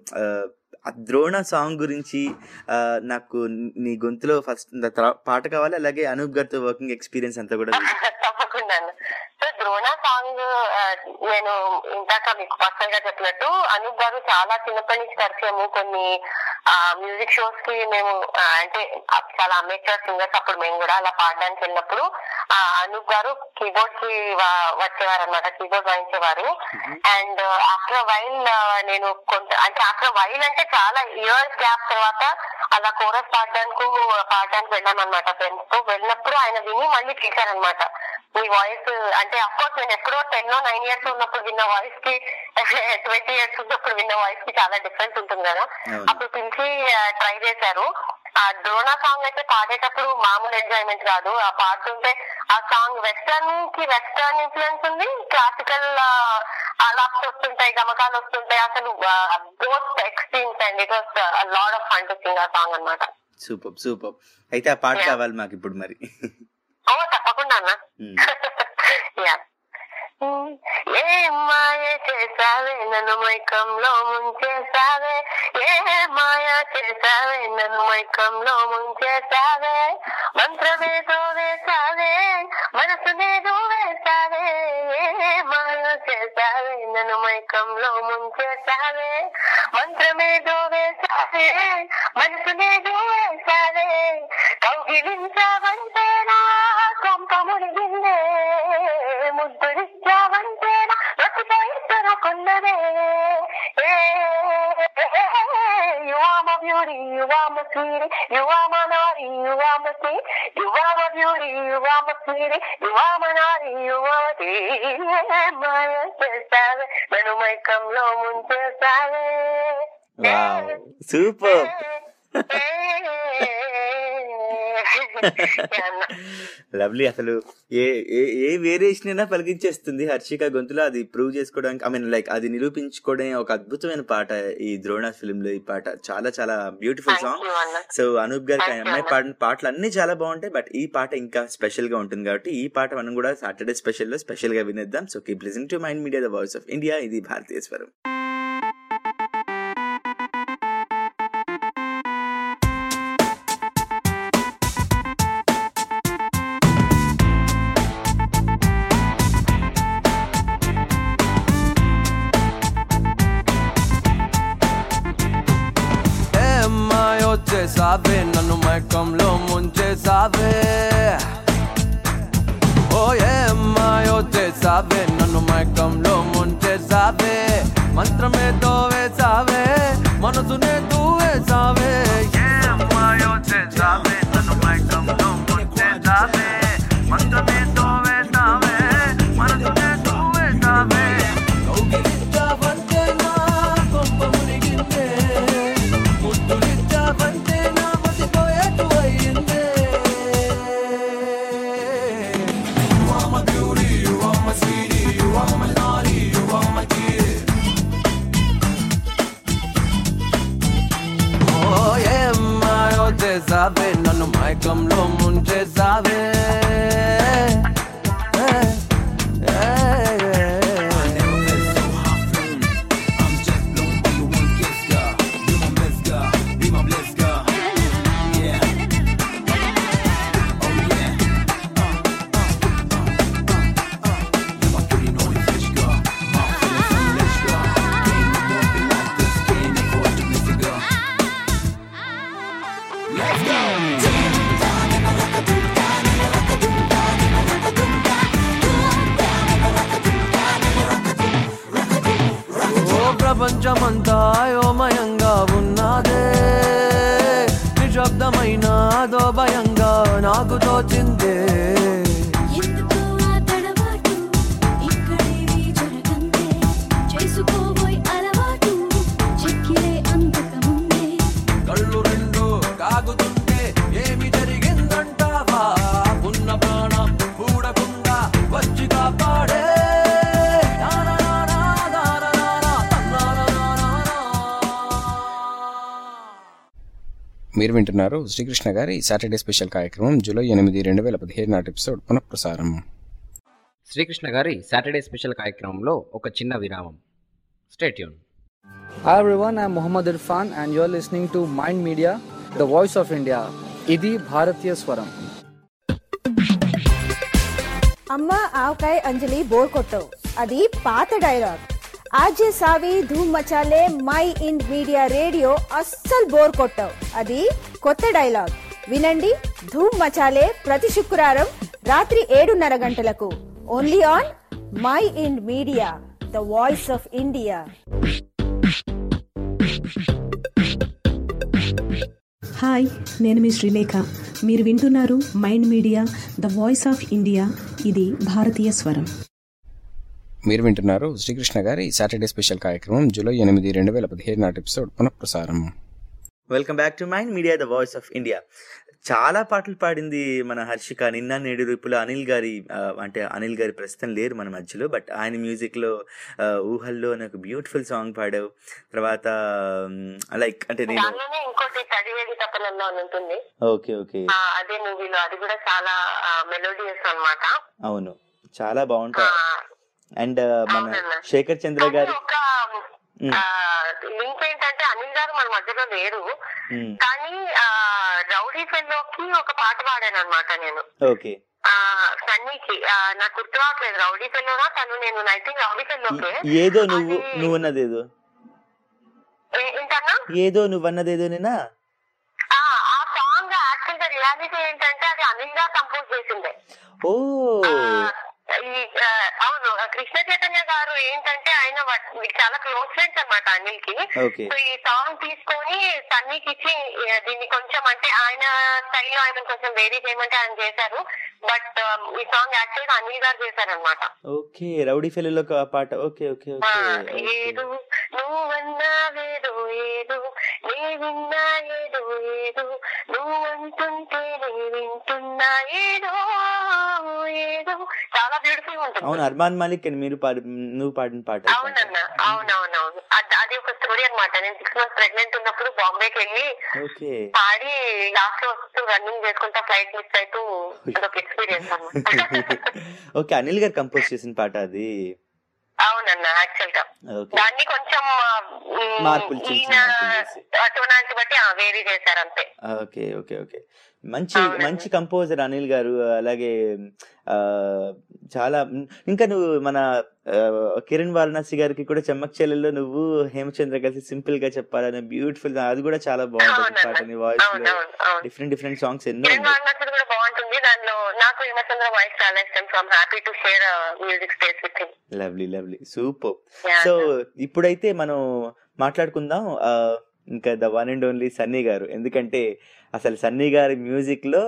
ఆ ద్రోణ సాంగ్ గురించి ఆ, నాకు నీ గొంతులో ఫస్ట్ పాట కావాలి అలాగే అనూప్ గారితో వర్కింగ్ ఎక్స్పీరియన్స్ అంతా కూడా తప్పకుండా సో ద్రోణ సాంగ్ ఆ, నేను ఇందాక మీకు పర్సనల్ గా చెప్పినట్టు అనూప్ గారు చాలా చిన్నప్పటి నుంచి పరిచయము కొన్ని మ్యూజిక్ షోస్ కి మేము ఆ, అంటే ఆ, చాలా అమేచర్ సింగర్స్ అప్పుడు మేము కూడా అలా పాడడానికి వెళ్ళినప్పుడు ఆ, అనూప్ గారు కీబోర్డ్ కి వచ్చేవారు అనమాట కీబోర్డ్ వాయించేవారు అండ్ ఆఫ్టర్ వైల్ నేను కొంత అంటే ఆఫ్టర్ వైల్ అంటే చాలా ఇయర్స్ గ్యాప్ తర్వాత అలా కోరస్ పాడడానికి పాడడానికి వెళ్ళాం అనమాట ఫ్రెండ్స్ తో వెళ్ళినప్పుడు ఆయన విని మళ్ళీ తీశారనమాట మీ వాయిస్ అంటే అఫ్ కోర్స్ నేను ఎప్పుడో టెన్ నైన్ ఇయర్స్ ఉన్నప్పుడు విన్న వాయిస్ కి ట్వంటీ ఇయర్స్ ఉన్నప్పుడు విన్న వాయిస్ కి చాలా డిఫరెన్స్ ఉంటుంది కదా అప్పుడు పిలిచి ట్రై చేశారు ఆ ద్రోణ సాంగ్ అయితే పాడేటప్పుడు మామూలు ఎంజాయ్మెంట్ కాదు ఆ పాడుతుంటే ఆ సాంగ్ వెస్టర్న్ కి వెస్టర్న్ ఇన్ఫ్లుయెన్స్ ఉంది క్లాసికల్ అలాప్స్ వస్తుంటాయి గమకాలు వస్తుంటాయి అసలు both extremes and it was lot of fun to sing ఆ సాంగ్ అనమాట సూపర్ సూపర్ అయితే ఆ పాట కావాలి మాకు ఇప్పుడు మరి ఓ తప్పకుండా అన్న యా ఏ మాయ చేసావే నన్ను మైకంలో ముంచేసావే ఏ మాయ చేసావే నన్ను మైకంలో ముంచేసావే మంత్రమేదో వేసావే మనసునేదో వేసావే ఏ మాయ చేసావే నన్ను మైకంలో ముంచేసావే మంత్రమేదో వేసావే మనసునేదో వేసావే కౌగిలించావంటే నా కొంప మునిగిందే ముద్దురిచ్చావంటే నా బ్రతుకు కొన్నదే You are my beauty, you are my sweetie, you are my naughty, you are my sweet, you are my beauty, you are my sweetie, you are my naughty, you are my మాయ చేసావే నన్ను మైకంలో ముంచేసావే వావ్ సూపర్ లవ్లీ అసలు ఏ ఏ ఏ వేరియేషన్ అయినా పలికించేస్తుంది హర్షిక గొంతులో అది ప్రూవ్ చేసుకోవడానికి ఐ మీన్ లైక్ అది నిరూపించుకోవడం ఒక అద్భుతమైన పాట ఈ ద్రోణ ఫిల్మ్ లో ఈ పాట చాలా చాలా బ్యూటిఫుల్ సాంగ్ సో అనూప్ గారికి ఆ అమ్మాయి పాడిన పాటలు అన్ని చాలా బాగుంటాయి బట్ ఈ పాట ఇంకా స్పెషల్ గా ఉంటుంది కాబట్టి ఈ పాట మనం కూడా సాటర్డే స్పెషల్ లో స్పెషల్ గా వినేద్దాం so keep listening to mind media the voice of India ఇది భారతీయ స్వరం ఏ అమ్మాయి వచ్చేసావే నన్ను మైకంలో ముంచేసావే ఓ ఏ అమ్మాయి వచ్చేసావే నన్ను మైకంలో ముంచేసావే మంత్రమేదో వేసావే మనసునే వేసావే ఏ అమ్మాయి వచ్చేసావే నన్ను మైకంలో ముంచేసావే మంత్రమేదో వేసావే మనసునే వేసావే కౌగిలించావంటే నా కొంప మునిగిందే ముద్దులిచ్చావంటే నా మతితో ఎటువయిందే You are my beauty, you are my sweetie, you are my naughty, you are my kid. ఓ ఏమ్మాయో చేసావే నన్ను మైకంలో ముంచేసావే ఏ, ఏ, ఏ. ఓ ప్రపంచమంతా అయోమయంగా ఉన్నదే నిశ్శబ్దమైన అదో భయంగా నాకు తోచిందే ఎందుకు ఆ తడబాటు ఇక్కడే మీరు వింటున్నారు శ్రీకృష్ణ గారి సాటర్డే స్పెషల్ కార్యక్రమం జూలై ఎనిమిది రెండు వేల పదిహేడు నాటి ఎపిసోడ్ పునఃప్రసారం శ్రీకృష్ణ గారి సాటర్డే స్పెషల్ కార్యక్రమంలో ఒక చిన్న విరామం stay tuned Hi everyone, I'm Muhammad Irfan and you're listening to Mind Media, the voice of India. ఇది భారతీయ స్వరం అమ్మ ఆవకాయ అంజలి బోర్ కొట్టవు అది పాత డైలాగ్ ఆజే సావి ధూమ్ మచాలే మై ఇండ్ మీడియా రేడియో అస్సలు బోర్ కొట్టవు అది కొత్త డైలాగ్ వినండి ధూమ్ మచాలే ప్రతి శుక్రవారం రాత్రి ఏడున్నర గంటలకు only on Mind Media the voice of India hi నేను మీ శ్రీలేఖ మీరు వింటున్నారు Mind media the voice of India ఇది భారతీయ స్వరం మీరు వింటున్నారు శ్రీకృష్ణ గారి సాటర్డే స్పెషల్ కార్యక్రమం జూలై ఎనిమిది రెండు వేల పదిహేడు నాటి ఎపిసోడ్ పునఃప్రసారం welcome back to mind media the voice of India చాలా పాటలు పాడింది మన హర్షిక నిన్న నేడు రేపులో అనిల్ గారి ఆ, అంటే అనిల్ గారి ప్రస్తుతం లేరు మన మధ్యలో బట్ ఆయన మ్యూజిక్లో ఊహల్లో నాకు బ్యూటిఫుల్ సాంగ్ పాడావు తర్వాత లైక్ అంటే నేను దానిలోనే ఇంకోటి చదివేది తప్పనల్లో అని ఉంటుంది ఓకే ఓకే ఆ, అదే మూవీలో అది కూడా చాలా మెలోడియస్ అన్నమాట అవును చాలా బాగుంటాయి అండ్ మన శేఖర్ చంద్ర గారి మ్, లింక్ ఏంటంటే అనిల్ గారు మన మధ్యలో లేరు మ్, కానీ ఆ, రౌడీ ఫెల్లోకి ఒక పాట పాడాను అనమాట నేను ఓకే ఆ, సన్నీకి ఆ, నాకు గుర్తు రావట్లేదు రౌడీ ఫెల్లోనా తను నేను ఐ థింక్ రౌడీ ఫెల్లోకే ఏదో నువ్వు నువ్వు అన్నదేదో ఏ- ఏంటన్నా ఏదో నువ్వు అన్నదేదోనేనా ఆ ఆ సాంగ్ యాక్చువల్ గా రియాలిటీ ఏంటంటే అది అనిల్ గా కంపోజ్ చేసిందే ఓ ఈ ఆ, అవును ఆ కృష్ణ చైతన్య గారు ఏంటంటే ఆయన వా- మీకు చాలా క్లోజ్ ఫ్రెండ్స్ అన్నమాట అనిల్ కి Okay. సో ఈ సాంగ్ తీసుకొని సన్నీకి ఇచ్చి ఆ, దీన్ని కొంచెం అంటే ఆయన స్టైల్లో ఆయన కొంచెం వేరీ చేయమంటే ఆయన చేశారు బట్ ఈ సాంగ్ యాక్చువల్ గా అనిల్ గారు చేశారనమాట ఓకే రౌడీ ఫెల్లో పాట ఓకే ఓకే ఓకే ఏదో నువ్వన్నావేదో ఏదో నే విన్నా ఏదో ఏదో నువ్వంటుంటే నే వింటున్నా ఏదో ఏదో చాలా బ్యూటిఫుల్ ఉంటుంది అవును అర్మాన్ మాలిక్ అని మీరు పాడి నువ్వు పాడిన పాట అవునన్నా అవునవునవును అది అది ఒక స్టోరీ అన్నమాట నేను సిక్స్ మంత్స్ ప్రెగ్నెంట్ ఉన్నప్పుడు బాంబేకి వెళ్ళి ఓకే పాడి లాస్ట్ లో వస్తూ రన్నింగ్ చేసుకుంటా ఫ్లైట్ మిస్ అవుతూ అదొక ఎక్స్పీరియన్స్ అన్నమాట ఓకే అనిల్ గారు కంపోజ్ చేసిన పాట అది అవునన్నా యాక్చువల్ గా ఓకే దాన్ని కొంచెం ఆ, మ్, మార్పులు చిన్న ఈయన చిన్న మార్పులు చేసి. టోనాలిటీ బట్టి ఆ, వేరీ చేశారు అంతే ఓకే ఓకే ఓకే మంచి మంచి కంపోజర్ అనిల్ గారు అలాగే ఆ, చాలా ఇంకా నువ్వు మన ఆ, కిరణ్ వారణాసి గారికి కూడా చెమ్మక్ చెల్లెల్లో నువ్వు హేమచంద్ర కలిసి సింపుల్ గా చెప్పాలనే బ్యూటిఫుల్ అది కూడా చాలా బాగుంటుంది పాట నీ వాయిస్ లో అవునవును అవును డిఫరెంట్ డిఫరెంట్ సాంగ్స్ ఎన్నో కిరణ్ ఉన్నాయి వారణాసి కూడా బాగుంటుంది దానిలో నాకు హిమచంద్ర వాయిస్ చాలా ఇష్టం so happy to share music space with him lovely lovely super Yeah, so ఇప్పుడైతే మనం మాట్లాడుకుందాం ఆ, ఇంకా the one and only Sunny గారు ఎందుకంటే అసలు సన్నీ గారి మ్యూజిక్ లో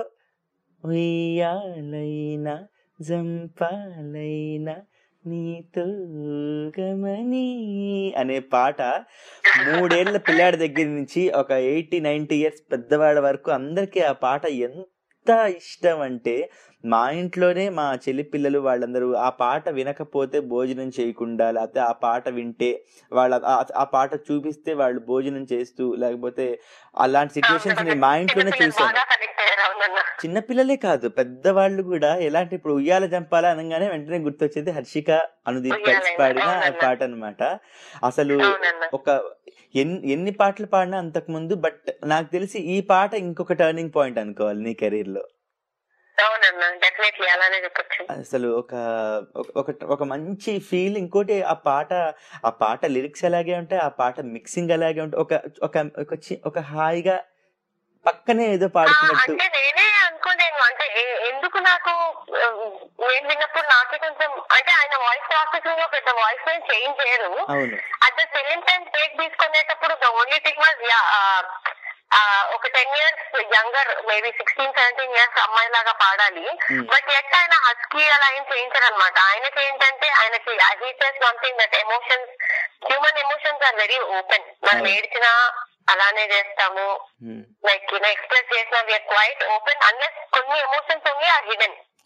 ఉయ్యాలైనా జంపాలైనా నీతో గమని అనే పాట మూడేళ్ల పిల్లాడి దగ్గర నుంచి ఒక ఎయిటీ నైన్టీ ఇయర్స్ పెద్దవాడి వరకు అందరికీ ఆ పాట ఎంత ఇష్టం అంటే మా ఇంట్లోనే మా చెల్లి పిల్లలు వాళ్ళందరూ ఆ పాట వినకపోతే భోజనం చేయకుండా లేకపోతే ఆ పాట వింటే వాళ్ళ ఆ- ఆ పాట చూపిస్తే వాళ్ళు భోజనం చేస్తూ లేకపోతే అలాంటి సిచ్యువేషన్స్ నేను మా ఇంట్లోనే చూసాను బాగా కనెక్ట్ అయ్యారు అవునన్నా చిన్నపిల్లలే కాదు పెద్దవాళ్ళు కూడా ఎలాంటి ఇప్పుడు ఉయ్యాల జంపాల అనగానే వెంటనే గుర్తొచ్చేది హర్షిక అనుదీప్ కలిసి పాడిన ఆ పాట అన్నమాట అసలు ఒక ఎన్ని ఎన్ని పాటలు పాడినా అంతకు ముందు బట్ నాకు తెలిసి ఈ పాట ఇంకొక టర్నింగ్ పాయింట్ అనుకోవాలి నీ కెరీర్ లో అవునన్నా డెఫినెట్లీ అలానే చెప్పొచ్చు అసలు ఒక ఒక- ఒక ఒక మంచి ఫీల్ ఇంకోటి ఆ పాట ఆ పాట లిరిక్స్ అలాగే ఉంటాయి ఆ పాట మిక్సింగ్ అలాగే ఉంటాయి ఒక ఒక ఒక చి- ఒక హాయిగా పక్కనే ఏదో పాడుతున్నట్టు అంటే నేనే అనుకోలేను అంటే ఏ- ఎందుకు నాకు ఆ, నేను విన్నప్పుడు నాకే కొంచెం అంటే ఆయన వాయిస్ ప్రాసెసింగ్ లో పెద్ద వాయిస్ చేంజ్ చేయరు అవును at the same time take తీసుకునేటప్పుడు ద ఓన్లీ థింగ్ వాజ్ ఒక ten years younger maybe sixteen seventeen years అమ్మాయి లాగా పాడాలి Hmm. బట్ ఎట్ ఆయన హస్కీ అలా ఏం చేయించారు అనమాట ఆయనకి ఏంటంటే ఆయనకి he says one thing that emotions human emotions are very open మనం ఏడ్చినా అలానే చేస్తాము లైక్ యూనో ఎక్స్ప్రెస్ చేసిన వీఆర్ క్వైట్ ఓపెన్ అన్లెస్ కొన్ని emotions only are hidden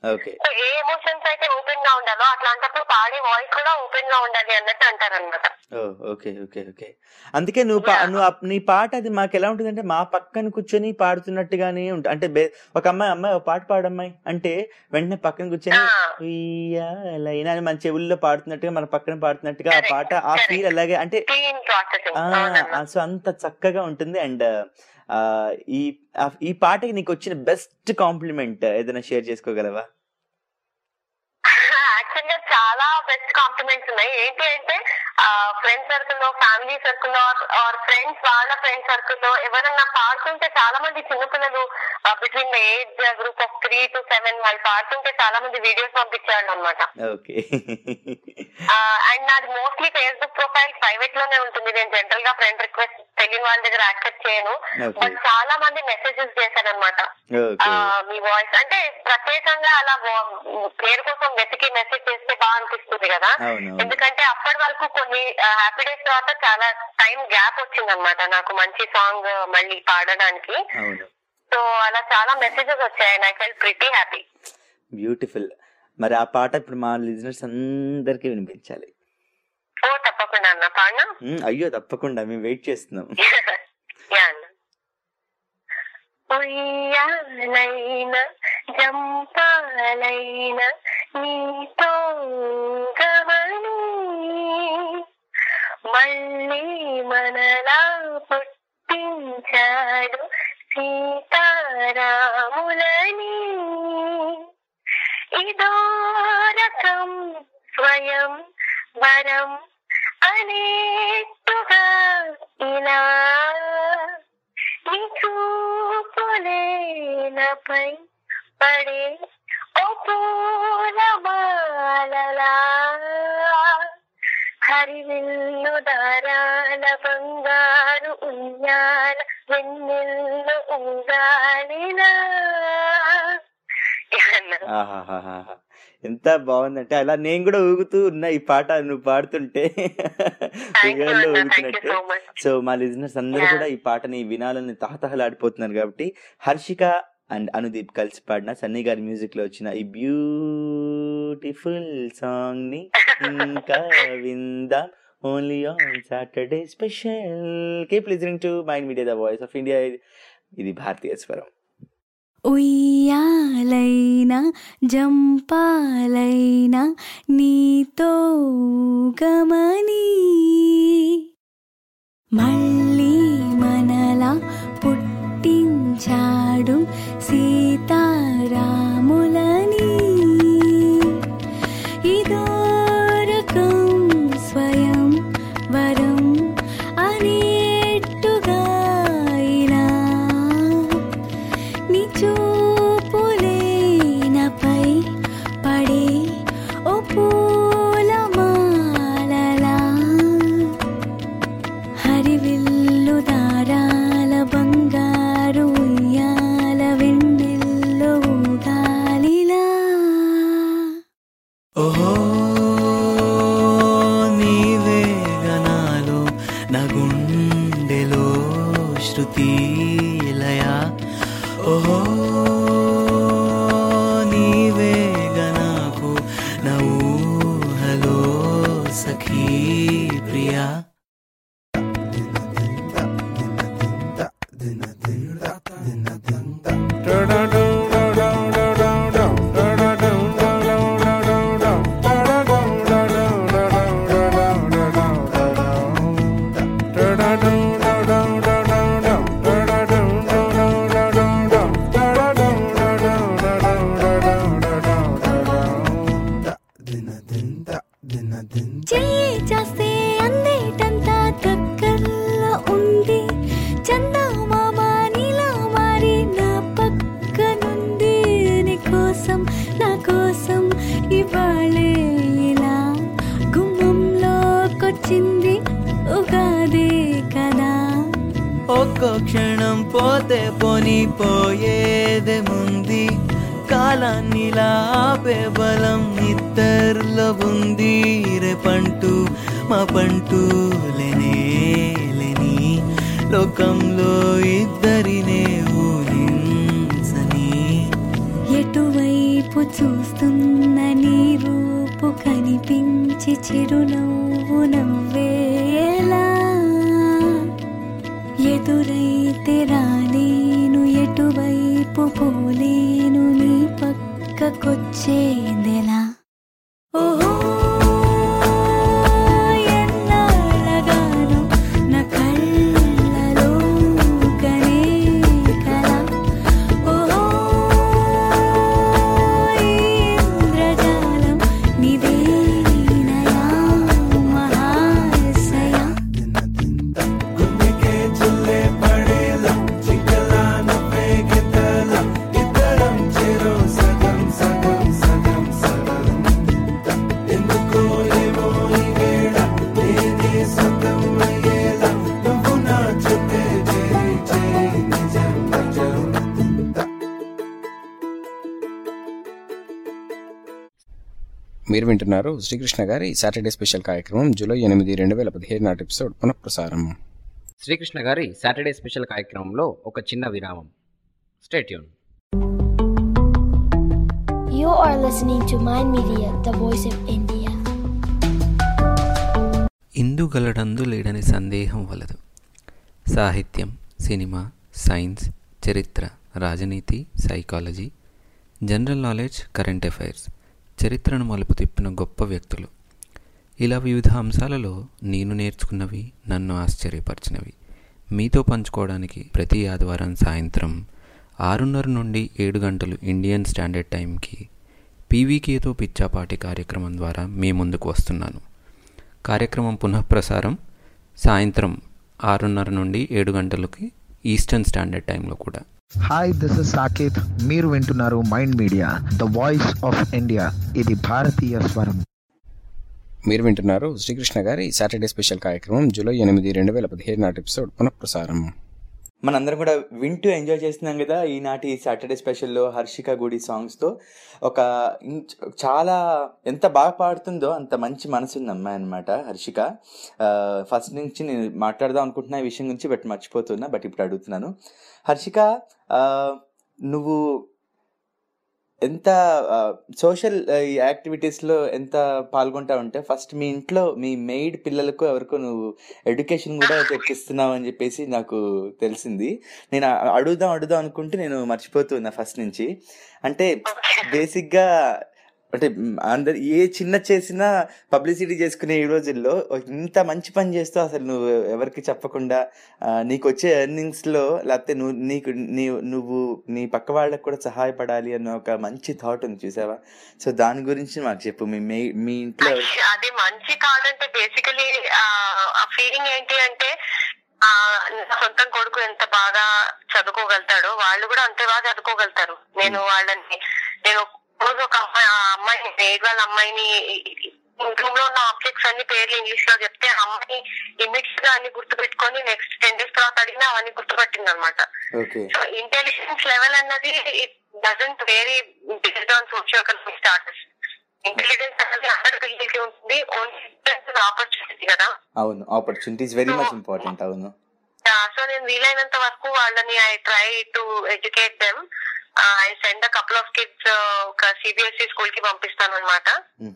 okay so ఏ ఎమోషన్స్ అయితే ఓపెన్ గా ఉండాలో అట్లాంటప్పుడు పాడే వాయిస్ కూడా ఓపెన్ గా ఉండాలి అన్నట్టు అంటారనమాట ఓ ఓకే ఓకే ఓకే అందుకే నువ్వు పా- నువ్వు అప్- నీ పాట అది మాకు ఎలా ఉంటుందంటే మా పక్కన కూర్చొని పాడుతున్నట్టుగానే ఉంటుంది అంటే బే- ఒక అమ్మాయి అమ్మాయి ఒక పాట పాడమ్మాయి అంటే వెంటనే పక్కన కూర్చొని ఉయ్యాలైనా అని మన చెవుల్లో పాడుతున్నట్టుగా మన పక్కన పాడుతున్నట్టుగా ఆ పాట ఆ ఫీల్ అలాగే అంటే క్లీన్ ప్రాసెసింగ్ ఆ, సో అంత చక్కగా ఉంటుంది అండ్ ఈ ఆ- ఈ పాటకి నీకు వచ్చిన బెస్ట్ కాంప్లిమెంట్ ఏదైనా షేర్ చేసుకోగలవా యాక్చువల్ గా చాలా బెస్ట్ కాంప్లిమెంట్స్ ఉన్నాయి ఏంటి అంటే ఫ్రెండ్ సర్కిల్ లో ఫ్యామిలీ సర్కిల్ లో ఆర్ ఫ్రెండ్స్ వాళ్ళ ఫ్రెండ్ సర్కిల్ లో ఎవరన్నా పాడుతుంటే చాలా మంది చిన్నపిల్లలు between the age group of three to seven వాళ్ళు పాడుతుంటే చాలా మంది వీడియోస్ పంపించాడు అనమాట ఓకే అండ్ నాది మోస్ట్లీ ఫేస్బుక్ ప్రొఫైల్ ప్రైవేట్ లోనే ఉంటుంది నేను జనరల్ గా ఫ్రెండ్ రిక్వెస్ట్ తెలియని వాళ్ళ దగ్గర యాక్సెప్ట్ చేయను Okay. బట్ చాలా మంది మెసేజెస్ చేశారనమాట ఓకే మీ వాయిస్ అంటే ప్రత్యేకంగా అలా వా- పేరు కోసం వెతికి మెసేజ్ చేస్తే బాగా అనిపిస్తుంది కదా అవును ఎందుకంటే అప్పటి వరకు కొన్ని హ్యాపీ డేస్ తర్వాత చాలా టైం గ్యాప్ వచ్చిందనమాట నాకు మంచి సాంగ్ మళ్ళీ పాడడానికి అవును సో అలా చాలా మెసేజెస్ వచ్చాయి I felt pretty happy beautiful మరి ఆ పాట ఇప్పుడు మా లిజనర్స్ అందరికీ వినిపించాలి ఓ తప్పకుండా అన్న పాడినా ఉమ్, అయ్యో తప్పకుండా మేము వెయిట్ చేస్తున్నాం యా అన్న ఉయ్యాలైన జంపాలైన నీతో గమని మళ్ళీ మనలా పుట్టించాడు సీతారాములని ఇదో రకం స్వయం వరం అనేట్టుగా ఇలా నీ చూపులేనపై పడే ఓ పూలమాలలా హరివిల్లు దారాల బంగారు ఉయ్యాల వెన్నెల్లు ఊగాలిలా ఆహాహాహా. ఎంత బాగుందంటే అలా నేను కూడా ఊగుతూ ఉన్నా ఈ పాట నువ్వు పాడుతుంటే ఉయ్యాల్లో ఊగుతున్నట్టు సో మా లిజనర్స్ అందరూ కూడా ఈ పాటని వినాలని తహతహలాడిపోతున్నారు కాబట్టి హర్షిక అండ్ అనుదీప్ కలిసి పాడిన సన్నీ గారి మ్యూజిక్ లో వచ్చిన ఈ బ్యూటిఫుల్ సాంగ్ ని ఇంకా విందాం only on Saturday special keep listening to mind media the voice of India ఇది భారతీయ స్వరం ఉయ్యాలైనా జంపాలైనా నీతో గమని మళ్ళీ మనలా పుట్టించాడు సీతారాములని ఇదో రకం స్వయం వరం అనేట్టుగా ఇలా నీ చూపులేనపై పడే ఓ పూలమాలలా హరివిల్లు దారాల బంగారు ఉయ్యాల వెన్నెల్లో ఊగాలిలా ఓహో నీవే గనాలు నా గుండెలో శృతి లయ ఓహో నీవే గనాకు నా ఊహలో సఖీ ప్రియా చెయ్యి చేస్తే అందేటంత దగ్గరలో ఉంది చందమామ నీలా మారి నా పక్కనుంది నీ కోసం నా కోసం ఇవాళే ఇలా గుమ్మంలోకొచ్చింది ఉగాదే కదా ఒక్కో క్షణం పోతే పోని పోయేదేముంది కాలాన్నిలా ఆపే బలం ఇద్దరిలో ఉంది రేపంటూ మా పంటూ లేనే లేని లోకంలో ఇద్దరినే ఊహించని ఎటువైపు చూస్తున్న నీ రూపు కనిపించి చిరునవ్వు నవ్వేలా ఎదురైతే రాలేను ఎటువైపు పోలేను నీ పక్కకొచ్చేదెలా ఓహో ఎన్నాళ్ళగానో నా కళ్ళలో కనే కల ఓహో ఈ ఇంద్రజాలం నిదేనయా మహాశయ గుండెకే చిల్లే పడేలా చిక్కలా నవ్వే గిద్దలా ఇద్దరం చెరో సగం సగం సగం సగం ఎందుకో ఏమో ఈ వేళ నేనే సొంతం అయ్యేలా నువ్వు నా చుట్టే చేరి చేరి నిజం నిజం మీరు వింటున్నారు శ్రీకృష్ణ గారి సాటర్డే స్పెషల్ కార్యక్రమం జూలై ఎనిమిది రెండు వేల పదిహేడు నాటి ఎపిసోడ్ పునఃప్రసారం శ్రీకృష్ణ గారి సాటర్డే స్పెషల్ కార్యక్రమంలో ఒక చిన్న విరామం stay tuned You are listening to Mind Media, the voice of India. ఇందుగలడందు లేడని సందేహం వలదు సాహిత్యం సినిమా సైన్స్ చరిత్ర రాజనీతి psychology general knowledge current affairs చరిత్రను మలుపు తిప్పిన గొప్ప వ్యక్తులు ఇలా వివిధ అంశాలలో నేను నేర్చుకున్నవి నన్ను ఆశ్చర్యపరిచినవి మీతో పంచుకోవడానికి ప్రతి ఆదివారం సాయంత్రం ఆరున్నర నుండి ఏడు గంటలు ఇండియన్ స్టాండర్డ్ టైంకి పీవీకేతో పిచ్చాపాటి కార్యక్రమం ద్వారా మీ ముందుకు వస్తున్నాను కార్యక్రమం పునఃప్రసారం సాయంత్రం ఆరున్నర నుండి ఏడు గంటలకి ఈస్టర్న్ స్టాండర్డ్ టైంలో కూడా హాయ్ దిస్ ఇస్ సాకేత్ మీరు వింటున్నారు Mind media the voice of India ఇది భారతీయ స్వరం మీరు వింటున్నారు శ్రీకృష్ణ గారి సాటర్డే స్పెషల్ కార్యక్రమం జూలై ఎనిమిది రెండు వేల పదిహేడు నాటి ఎపిసోడ్ పునఃప్రసారం మనందరం కూడా వింటూ ఎంజాయ్ చేస్తున్నాం కదా ఈనాటి సాటర్డే స్పెషల్లో హర్షిక గుడి సాంగ్స్తో ఒక ఇం- చాలా ఎంత బాగా పాడుతుందో అంత మంచి మనసున్న అమ్మాయి అనమాట హర్షిక ఫస్ట్ నుంచి నేను మాట్లాడదాం అనుకుంటున్నా ఈ విషయం గురించి బట్ మర్చిపోతున్నా బట్ ఇప్పుడు అడుగుతున్నాను హర్షిక ఆ, నువ్వు ఎంత సోషల్ యాక్టివిటీస్లో ఎంత పాల్గొంటా ఉంటే ఫస్ట్ మీ ఇంట్లో మీ మెయిడ్ పిల్లలకు ఎవరికో నువ్వు ఎడ్యుకేషన్ కూడా తెప్పిస్తున్నావు అని చెప్పేసి నాకు తెలిసింది నేను అ- అడుగుదాం అడుగుదాం అనుకుంటే నేను మర్చిపోతున్నా ఫస్ట్ నుంచి అంటే బేసిక్గా అంటే మ్, అందరు ఏ చిన్న చేసినా పబ్లిసిటీ చేసుకునే ఈ రోజుల్లో ఇంత మంచి పని చేస్తూ అసలు నువ్వు ఎవరికి చెప్పకుండా ఆ, నీకు వచ్చే ఎర్నింగ్స్ లో లేకపోతే నువ్వు నీకు నీ నువ్వు నీ పక్క వాళ్ళకి కూడా సహాయపడాలి అన్న ఒక మంచి థాట్ ఉంది చూసావా సో దాని గురించి మాకు చెప్పు మీ మే- మీ ఇంట్లో అది మంచి కాదంటే బేసికలీ ఆ ఫీలింగ్ ఏంటి అంటే ఆ నా సొంత కొడుకు ఎంత బాగా చదువుకోగలుగుతాడో వాళ్ళు కూడా అంతే బాగా చదువుకోగలుగుతారు నేను వాళ్ళని నేను రోజు ఒక అమ్మాయి ఆ అమ్మాయిని గ్రేడ్ వాళ్ళ అమ్మాయిని రూమ్ లో ఉన్న ఆబ్జెక్ట్స్ అన్ని పేర్లు ఇంగ్లీష్ లో చెప్తే ఆ అమ్మాయి ఇమీడియట్ గా అన్ని గుర్తుపెట్టుకొని నెక్స్ట్ టెన్ డేస్ తర్వాత అడిగినా అవన్నీ గుర్తుపెట్టింది అనమాట ఓకే సో ఇంటెలిజెన్స్ లెవెల్ అన్నది it doesn't vary based on socio economic status intelligence అనేది అందరి పిల్లలకి ఉంటుంది ఓన్లీ ఆపర్చునిటీ కదా అవును ఆపర్చునిటీస్ వెరీ మచ్ ఇంపార్టెంట్ అవును సో నేను వీలైనంత వరకు వాళ్ళని I try to educate them I send a couple of kids ఒక సిబిఎస్ఈ స్కూల్ కి పంపిస్తాను అనమాట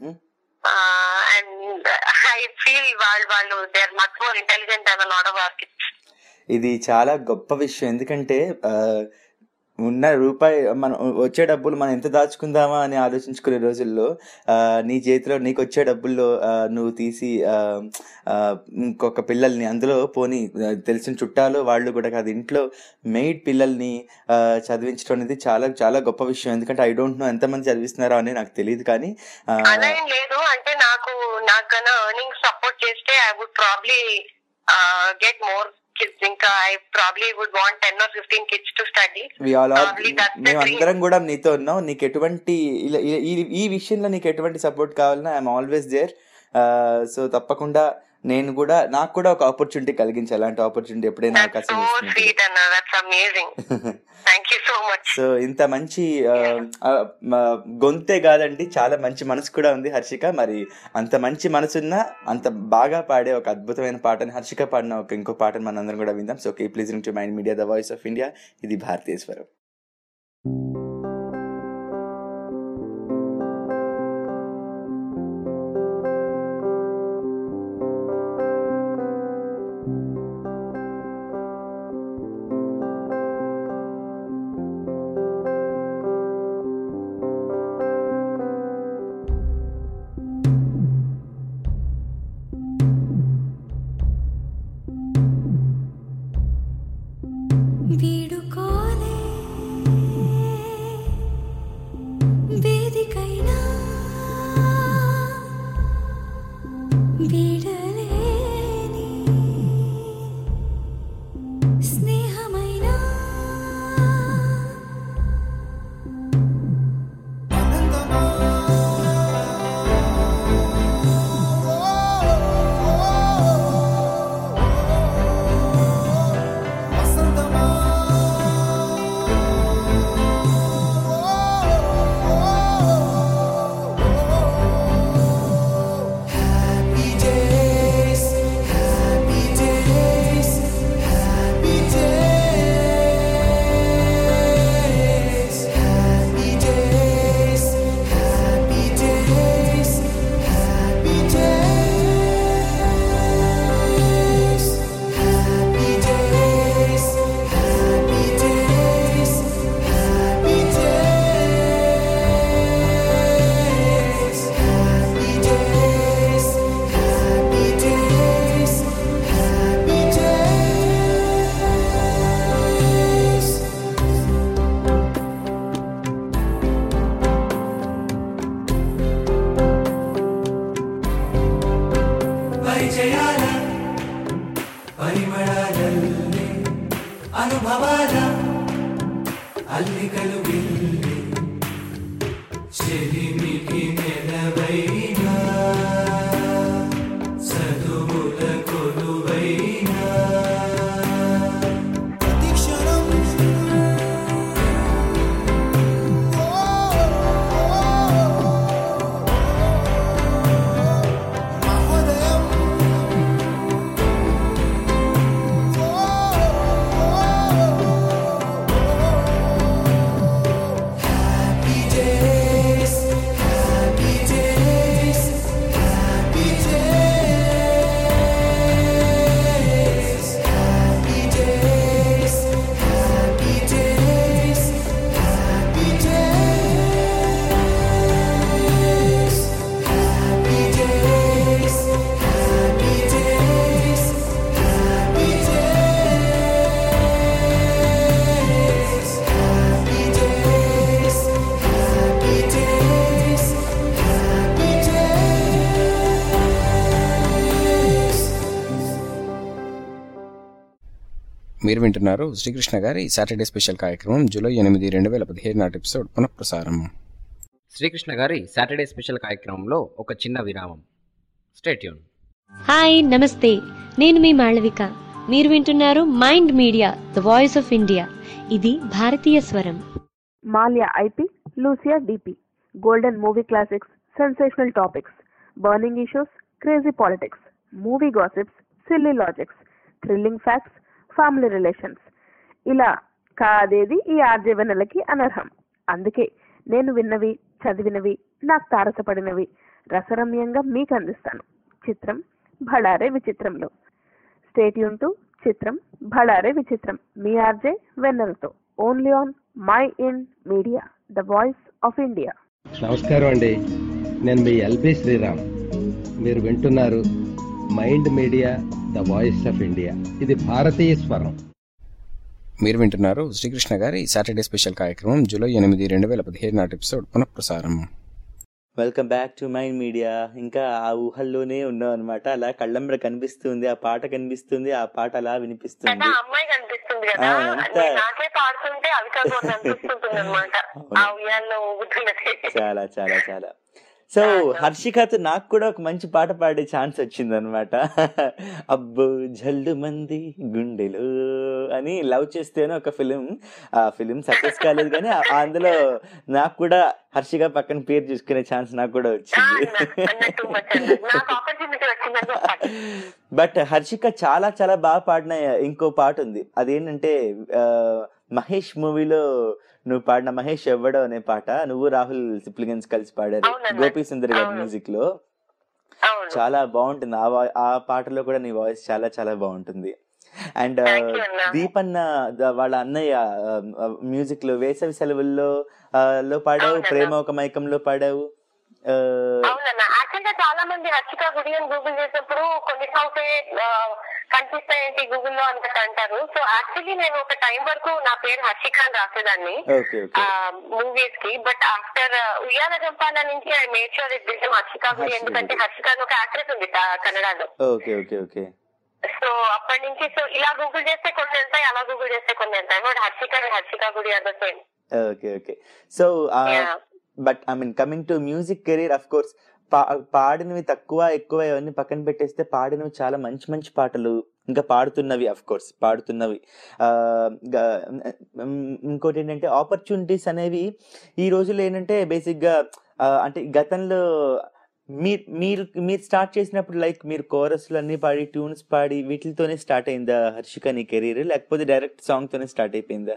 అండ్ ఐ ఫీల్ వాళ్ళు వాళ్ళు they are much more intelligent and lot of our kids ఇది చాలా గొప్ప విషయం ఎందుకంటే ఆ, ఉన్న రూపాయి మనం వచ్చే డబ్బులు మనం ఎంత దాచుకుందామా అని ఆలోచించుకునే రోజుల్లో ఆ, నీ చేతిలో నీకు వచ్చే డబ్బుల్లో ఆ, నువ్వు తీసి ఆ, ఆ, ఇంకొక పిల్లల్ని అందులో పోని ఆ, తెలిసిన చుట్టాలు వాళ్ళు కూడా కాదు ఇంట్లో మెయిడ్ పిల్లల్ని ఆ, చదివించడం అనేది చాలా చాలా గొప్ప విషయం ఎందుకంటే ఐ డోంట్ నో ఎంతమంది చదివిస్తున్నారో అని నాకు తెలియదు కానీ ఆ, అలా ఏం లేదు అంటే నాకు నాకు కన్నా ఎర్నింగ్ సపోర్ట్ చేస్తే I would probably get more kids ఇంకా I probably would want ten or fifteen kids to study we all are Probably that's the మేము dream. అందరం కూడా నీతో ఉన్నాం నీకు ఎటువంటి ఇలా- ఈ- ఈ ఈ విషయంలో నీకు ఎటువంటి సపోర్ట్ కావాలన్నా ఐఎమ్ ఆల్వేస్ దేర్ సో తప్పకుండా నేను కూడా నాకు కూడా ఒక ఆపర్చునిటీ కలిగించాలి అలాంటి ఆపర్చునిటీ ఎప్పుడైనా అవకాశం సో ఇస్తుంది స్వీట్ అన్న that's amazing thank you so much so ఇంత మంచి ఆ, ఆ, మ- గొంతే కాదండి చాలా మంచి మనసు కూడా ఉంది హర్షిక మరి అంత మంచి మనసున్న అంత బాగా పాడే ఒక అద్భుతమైన పాటని హర్షిక పాడిన ఒక ఇంకో పాటను మనందరం కూడా విందాం so keep listening to mind media the voice of India ఇది భారతీయ స్వరం కదలికలు విల్లి చెలిమికి నెలవైనా చదువుల కొలువైనా ప్రతి క్షణం మహోదయం Happy days, happy days, happy days, happy days, happy days, happy days, happy days, happy days, happy days, happy days, happy days, happy days. మీరు వింటున్నారు శ్రీకృష్ణ గారి సాటర్డే స్పెషల్ కార్యక్రమం జూలై ఎనిమిది రెండు వేల పదిహేడు నాటి ఎపిసోడ్ పునఃప్రసారం శ్రీకృష్ణ గారి సాటర్డే స్పెషల్ కార్యక్రమంలో ఒక చిన్న విరామం స్టేట్యూన్ హాయ్ నమస్తే నేను మీ మాళవిక మీరు వింటున్నారు Mind media the voice of India ఇది భారతీయ స్వరం మాల్యా ఐపీ లూసియా డిపి golden movie classics sensational topics burning issues crazy politics movie gossips silly logics thrilling facts family relations ఇలా కాదేది ఈ ఆర్జీవనలకి అనర్హం అందుకే నేను విన్నవి చదివినవి నాకు తారసపడినవి రసరమ్యంగా మీకు అందిస్తాను చిత్రం భడారే విచిత్రంలో స్టేట్యూన్ టు చిత్రం భడారే విచిత్రం మీ ఆర్జే వెన్నెలతో only on my in Media the voice of India నమస్కారం అండి నేను మీ ఎల్బి శ్రీరామ్ మీరు వింటున్నారు Mind media the voice of India ఇది భారతీయ స్వరం మీరు వింటున్నారు శ్రీకృష్ణ గారి సాటర్డే స్పెషల్ కార్యక్రమం జూలై ఎనిమిది రెండు వేల పదిహేడు నాటి ఎపిసోడ్ పునఃప్రసారం welcome back to mind Media ఇంకా ఆ ఊహల్లోనే ఉన్నాం అనమాట అలా కళ్ళంబడ కనిపిస్తుంది ఆ పాట కనిపిస్తుంది ఆ పాట అలా వినిపిస్తుంది కదా అమ్మాయి కనిపిస్తుంది కదా ఆ, అంతా. అది నాకే పాడుతుంటే అవి చదువు అనిపిస్తుంటుంది అనమాట ఆ ఉయ్యాల్లో ఊగుతున్నది చాలా చాలా చాలా సో హర్షికతో నాకు కూడా ఒక మంచి పాట పాడే ఛాన్స్ వచ్చింది అనమాట అబ్బో జల్లు మంది గుండెలో అని లవ్ చేస్తేనే ఒక ఫిలిం ఆ ఫిలిం సక్సెస్ కాలేదు కానీ ఆ- అందులో నాకు కూడా హర్షిక పక్కన పేరు చూసుకునే ఛాన్స్ నాకు కూడా వచ్చింది నాకు ఆపర్చునిటీ వచ్చిందని బట్ హర్షిక చాలా చాలా బాగా పాడిన ఇంకో పాట ఉంది అదేంటంటే ఆ, మహేష్ మూవీలో నువ్వు పాడిన మహేష్ ఎవ్వడో అనే పాట నువ్వు రాహుల్ సిప్లిగన్స్ కలిసి పాడారు గోపి సుందర్ గారి మ్యూజిక్ లో చాలా బాగుంటుంది ఆ వా- ఆ పాటలో కూడా నీ వాయిస్ చాలా చాలా బాగుంటుంది అండ్ దీపన్న ద- వాళ్ళ అన్నయ్య మ్యూజిక్ లో వేసవి సెలవుల్లో ఆ, లో పాడావు ప్రేమ ఒక మైకంలో పాడావు ఆ, అవునన్నా యాక్చువల్ గా చాలా మంది హర్షిక గుడి అని గూగుల్ చేసినప్పుడు కొన్ని సాంగ్స్ కనిపిస్తాయేంటి గూగుల్లో అంత అంటారు సో యాక్చువల్లీ నేను ఒక టైం వరకు నా పేరు హర్షిక అని రాసేదాన్ని ఓకే ఓకే మూవీస్ కి బట్ ఆఫ్టర్ ఉయ్యాల జంపాల నుంచి I made sure it become Harshika Gudi ఎందుకంటే హర్షిక అని ఒక యాక్ట్రెస్ ఉంది త- కన్నడలో ఓకే ఓకే ఓకే సో అప్పటి నుంచి సో ఇలా గూగుల్ చేస్తే కొన్ని వెళ్తాయి అలా గూగుల్ చేస్తే కొన్ని వెళ్తాయి బట్ హర్షిక and హర్షిక గుడి అద same okay okay so but I mean coming to music career of course పాడినవి తక్కువ ఎక్కువ ఇవన్నీ పక్కన పెట్టేస్తే పాడినవి చాలా మంచి మంచి పాటలు ఇంకా పాడుతున్నవి అఫ్ కోర్స్ పాడుతున్నవి ఆ, గ- ఉమ్, ఇంకోటి ఏంటంటే ఆపర్చునిటీస్ అనేవి ఈ రోజుల్లో ఏంటంటే బేసిక్గా అంటే గతంలో మీరు మీరు మీరు స్టార్ట్ చేసినప్పుడు లైక్ మీరు కోరస్లు అన్ని పాడి ట్యూన్స్ పాడి వీటితోనే స్టార్ట్ అయిందా హర్షిక నీ కెరీర్ లేకపోతే డైరెక్ట్ సాంగ్ తోనే స్టార్ట్ అయిపోయిందా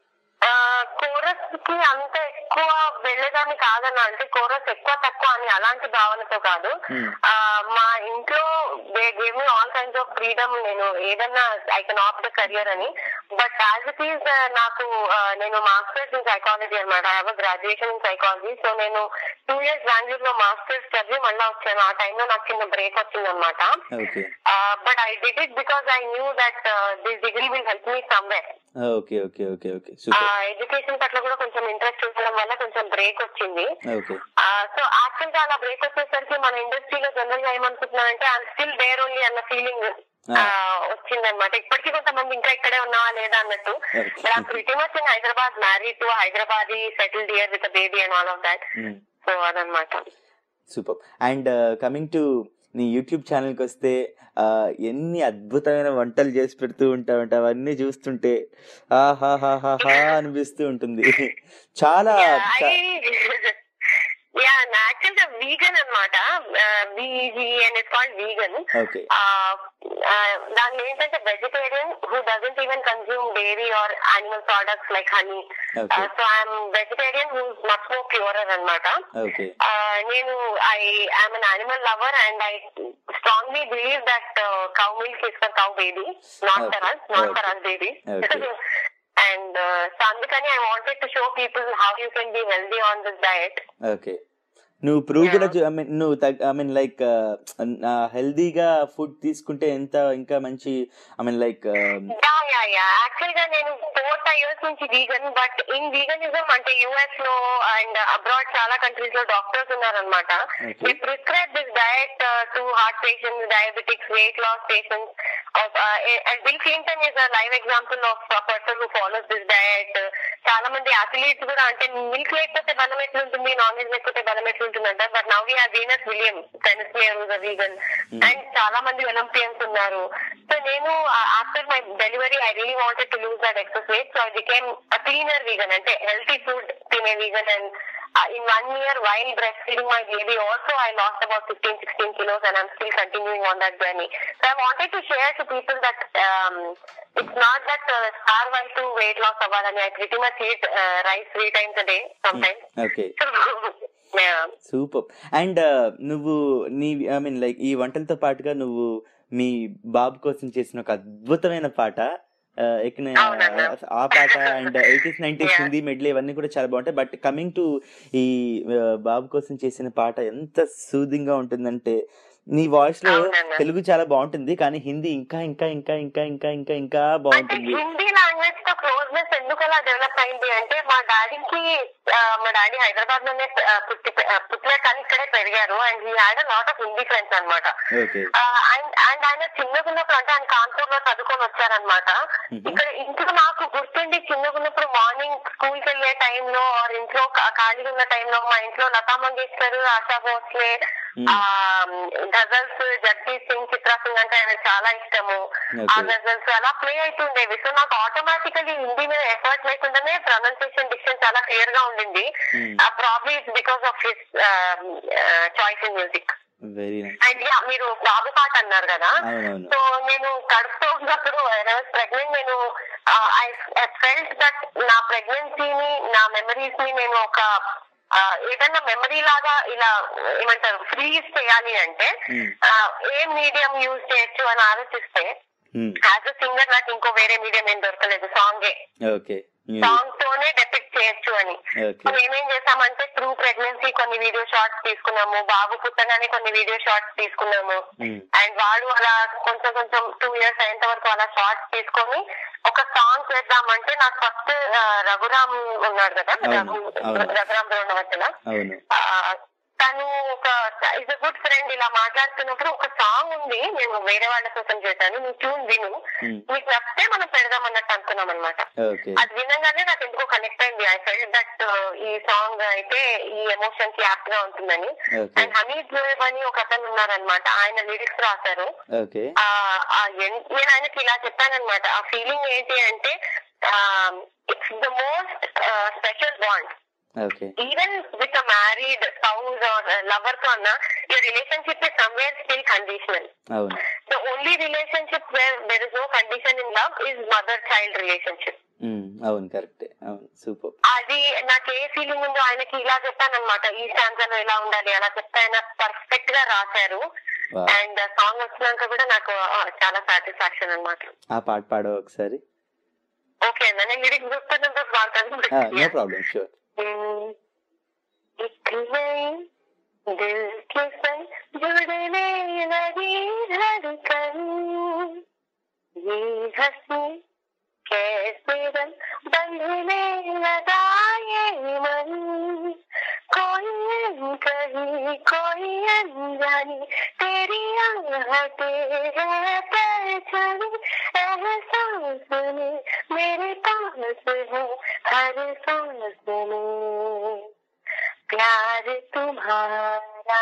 కోరస్ కి అంత ఎక్కువ వెళ్ళేదాన్ని కాదన్న అంటే కోరస్ ఎక్కువ తక్కువ అని అలాంటి భావనతో కాదు ఆ, మా ఇంట్లో they gave me all kinds of freedom నేను ఏదన్నా I can opt the career అని బట్ యాజ్ ఇట్ ఈస్ నాకు ఆ, నేను మాస్టర్స్ ఇన్ సైకాలజీ అనమాట I have graduation in psychology so నేను టూ ఇయర్స్ బెంగళూరు లో మాస్టర్స్ చదివి మళ్ళీ వచ్చాను ఆ టైంలో నాకు చిన్న బ్రేక్ వచ్చిందనమాట okay but I did it because I knew that this degree will help me somewhere okay okay okay okay super education పట్ల కూడా కొంచెం ఇంట్రెస్ట్ ఉండడం వల్ల కొంచెం బ్రేక్ వచ్చింది ఓకే సో యాక్చువల్ గా అలా బ్రేక్ వచ్చేసరికి మన ఇండస్ట్రీలో జనరల్ గా ఏమనుకుంటున్నానంటే ఐఎమ్ స్టిల్ దేర్ ఓన్లీ అన్న ఫీలింగ్ ఆ, వచ్చిందనమాట ఇప్పటికీ కొంతమంది ఇంకా ఇక్కడే ఉన్నావా లేదా అన్నట్టు pretty much in Hyderabad married to Hyderabad settle year with baby and all of that so అదనమాట సూపర్ అండ్ కమింగ్ టు నీ యూట్యూబ్ ఛానల్కి వస్తే ఆ, ఎన్ని అద్భుతమైన వంటలు చేసి పెడుతూ ఉంటావంట అవన్నీ చూస్తుంటే ఆహాహాహాహా అనిపిస్తూ ఉంటుంది చాలా చా- యా యాక్చువల్ గా వీగన్ అనమాట veggie and it's called vegan okay దానిలో ఏంటంటే vegetarian who doesn't even consume dairy or animal products like honey Okay. So I'm vegetarian who much more purer అనమాట ఓకే నేను I I'm an animal lover and I strongly believe that cow milk is for cow baby not for us not for us baby Okay. And so అందుకని I wanted to show people how you can be healthy on this diet okay నువ్వు ప్రూవ్ కూడా ఐ మీన్ నువ్వు ఐ మీన్ లైక్ హెల్దీగా ఫుడ్ తీసుకుంటే ఎంత ఇంకా మంచి I mean like yeah yeah yeah actual గా నేను ఫోర్ ఫైవ్ ఇయర్స్ నుంచి వీగన్ బట్ ఇన్ వీగనిజం అంటే యుఎస్ లో అండ్ అబ్రాడ్ చాలా కంట్రీస్ లో డాక్టర్స్ ఉన్నారనమాట Okay. They prescribe this diet to heart patients diabetics weight loss patients and Bill Clinton is a live example of person who follows this diet చాలా మంది అథ్లీట్స్ కూడా అంటే మిల్క్ లేకపోతే బలం ఎట్లుంటుంది నాన్ వెజ్ లేకపోతే బలం ఎట్లుంటుందంట but now we have Venus William tennis player vegan and చాలా మంది ఒలింపియన్స్ ఉన్నారు సో నేను after my delivery I really wanted to lose that excess weight so I became cleaner vegan అంటే హెల్తీ ఫుడ్ తినే vegan and in one year while breast feeding my baby also I lost about fifteen sixteen kilos and I'm still continuing on that journey so I wanted to share to people that it's not that starve to weight loss అవ్వాలని I pretty much eat rice three times a day sometimes okay super and నువ్వు నీ ఐ మీన్ లైక్ ఈ వంటలతో పాటుగా నువ్వు మీ బాబు కోసం చేసిన ఒక అద్భుతమైన పాట ఆ, ఎక్కిన ఆ పాట and eighties nineties Hindi medley ఇవన్నీ కూడా చాలా బాగుంటాయి బట్ కమింగ్ టు ఈ ఆ, బాబు కోసం చేసిన పాట ఎంత సూదింగ్ గా ఉంటుందంటే నీ వాయిస్ లో తెలుగు చాలా బాగుంటుంది కానీ హిందీ ఇంకా ఇంకా ఇంకా ఇంకా ఇంకా ఇంకా ఇంకా బాగుంటుంది హిందీ లాంగ్వేజ్ తో క్లోజ్నెస్ ఎందుకు అలా డెవలప్ అయింది అంటే మా డాడీకి ఆ, మా డాడీ హైదరాబాద్ లోనే ఆ, పుట్టి ఆ, పుట్టిన కానీ ఇక్కడే పెరిగారు and he had a lot of Hindi friends అనమాట ఓకే అండ్ అండ్ ఆయన చిన్నగున్నప్పుడు అంటే ఆయన కాన్పూర్ లో చదువుకొని వచ్చారనమాట ఇక్కడ ఇంట్లో నాకు గుర్తుండి చిన్నగున్నప్పుడు మార్నింగ్ స్కూల్ కి వెళ్ళే టైంలో ఆర్ ఇంట్లో ఖా- ఖాళీగా ఉన్న టైంలో మా ఇంట్లో లతా మంగేష్కర్ ఆశా భోస్లే ఆ గజల్స్ జగదీష్ సింగ్ చిత్రా సింగ్ అంటే ఆయన చాలా ఇష్టము ఆ Okay. గజల్స్ అలా ప్లే అవుతుండేవి సో నాకు ఆటోమేటికలీ హిందీ మీద ఎఫర్ట్ లేకుండానే ప్రొనౌన్సియేషన్ డిక్షన్ చాలా క్లియర్ గా ఉండింది probably it's because of his choice in music very nice and yeah మీరు బాబు పాట అన్నారు కదా అవునవును సో నేను కడుపుతో ఉన్నప్పుడు ప్రెగ్నెంట్ నేను ఐ ఫెల్ట్ దట్ నా ప్రెగ్నెన్సీని నా మెమరీస్ ని నేను ఒక ఆ, ఏదన్నా మెమరీ లాగా ఇలా ఏమంటారు ఫ్రీజ్ చేయాలి అంటే ఆ, ఏ మీడియం యూజ్ చేయొచ్చు అని ఆలోచిస్తే యాజ్ అ సింగర్ నాకు ఇంకో వేరే మీడియం ఏం దొరకలేదు సాంగే ఓకే సాంగ్ తోనే డెపిక్ట్ చేయొచ్చు అని ఓకే సో మేమేం చేసామంటే త్రూ ప్రెగ్నెన్సీ కొన్ని వీడియో షార్ట్స్ తీసుకున్నాము బాబు పుట్టగానే కొన్ని వీడియో షార్ట్స్ తీసుకున్నాము అండ్ వాడు అలా కొంచెం కొంచెం టూ ఇయర్స్ అయ్యేంత వరకు అలా షార్ట్స్ తీసుకొని ఒక సాంగ్ చేద్దామంటే నాకు ఫస్ట్ రఘురామ్ ఉన్నాడు కదా అవును, రఘు- అవును. రఘురామ్ ద్రోణవచ్చల అవును ఆ, తను ఒక ఇస్ అ గుడ్ ఫ్రెండ్ ఇలా మాట్లాడుతున్నప్పుడు ఒక సాంగ్ ఉంది నేను వేరే వాళ్ళ కోసం చేశాను నువ్వు ట్యూన్ విను నీకు నచ్చితే మనం పెడదాం అన్నట్టు అనుకున్నాం అనమాట ఓకే అది వినగానే నాకు ఎందుకో కనెక్ట్ అయింది ఐ ఫెల్ దట్ ఈ సాంగ్ అయితే ఈ ఎమోషన్ కి యాప్ట్ గా ఉంటుందని ఓకే అండ్ హమీద్ జోయబ్ అని ఒక అతను ఉన్నారనమాట ఆయన లిరిక్స్ రాశారు ఓకే ఆ ఆ ఎన్- నేను ఆయనకి ఇలా చెప్పానన్నమాట ఆ ఫీలింగ్ ఏంటి అంటే it's the most special bond okay even with a married spouse or lover తో అన్న ఈ relationship is somewhere still conditional అవును the only relationship where there is no condition in love is mother child relationship um, అవును కరెక్టే అవును సూపర్ అది నాకు ఏ ఫీలింగ్ ఉందో ఆయనకి ఇలా చెప్పానన్నమాట ఈ స్టాన్సర్ ఇలా ఉండాలి అలా చెప్తే ఆయన పర్ఫెక్ట్ గా రాశారు Wow. అండ్ సాంగ్ వచ్చినాక కూడా నాకు ఆ, చాలా సాటిస్ఫాక్షన్ అన్నమాట ఆ పాట పాడవు ఒకసారి ఓకే అన్న నేను లిరిక్స్ గుర్తున్నందుకు నో వాడతాను ప్రాబ్లం షూర్ एक नई दिल के संग जुड़ने लगी धड़कन ये हंसी कैसे रंग बंधने लगा ये मन कोई कहीं कोई अनजानी तेरी आहटे है चले एहसास में मेरे पास है हर सांस में प्यार तुम्हारा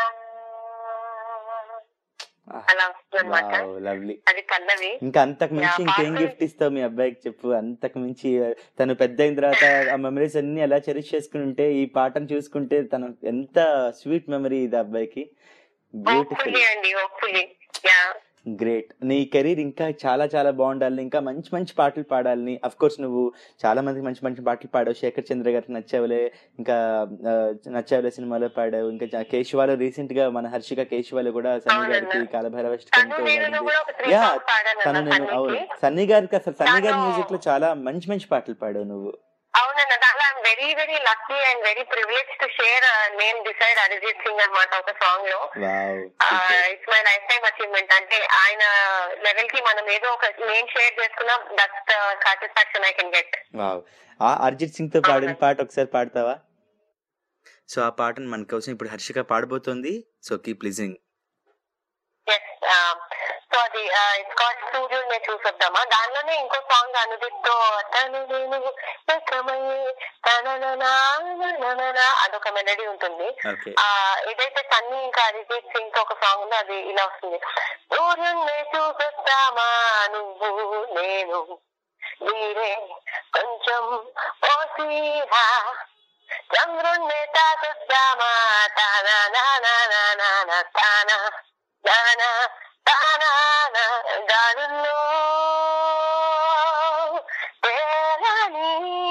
అలా వస్తుందన్నమాట లవ్లీ అది పల్లవి ఇంకా అంతకు మించి Yeah, ఇంకేం పాటలు- గిఫ్ట్ ఇస్తావు మీ అబ్బాయికి చెప్పు అంతకు మించి తను పెద్ద అయిన తర్వాత ఆ మెమరీస్ అన్ని ఎలా చెరిష్ చేసుకుని ఉంటే ఈ పాటను చూసుకుంటే తను ఎంత స్వీట్ మెమరీ ఇది ఆ అబ్బాయికి బ్యూటిఫుల్ హోప్ఫుల్లీ అండి హోప్ఫుల్లీ యా గ్రేట్ నీ కెరీర్ ఇంకా చాలా చాలా బాగుండాలని ఇంకా మంచి మంచి పాటలు పాడాలని అఫ్ కోర్స్ నువ్వు చాలా మందికి మంచి మంచి పాటలు పాడావు శేఖర్ చంద్ర గారికి నచ్చావులే ఇంకా ఆ, నచ్చావులే సినిమాలో పాడావు ఇంకా జా- కేశవాలో రీసెంట్ గా మన హర్షిక కేశవాలో కూడా సన్నీ గారికి కాలభైరవ తను నేను కూడా ఒక త్రీ యా సాంగ్స్ పాడాను తను అన్న నేను అవును సన్నీకి సన్నీ గారికి అసలు సన్నీ గారి తను- మ్యూజిక్ లో చాలా మంచి మంచి పాటలు పాడావు నువ్వు అవునన్న దాంట్లో I'm very very lucky and very privilege to share name decide Arijit Singh అనమాట ఒక సాంగ్ లో wow it's my life time achievement అంటే ఆయన లెవెల్ కి మనం ఏదో ఒక నేమ్ షేర్ చేసుకున్నాం that satisfaction I can get wow ఆ అరిజిత్ సింగ్ తో పాడిన పాట ఒకసారి పాడతావా సో ఆ పాటను మన కోసం ఇప్పుడు హర్షిక పాడబోతోంది సో కీప్ లిజనింగ్ సో అది ఇట్స్ కాల్డ్ స్టూడియో నేను చూసొద్దామా దానిలోనే ఇంకో సాంగ్ అనుదిత్ తో తను నేను ఏకమయ్యే తనననా అదొక మెలడీ ఉంటుంది ఓకే ఆ ఏదైతే సన్నీ ఇంకా అరిజిత్ సింగ్ తో ఒక సాంగ్ ఉందో అది ఇలా వస్తుంది సూర్యుడిని చూసొద్దామా నువ్వు నేను మీరే కొంచెం ఓసిరా చంద్రుణ్ణి తాకొద్దామా తానా నానా నానా తానా నానా తానా గాలుల్లో తేలని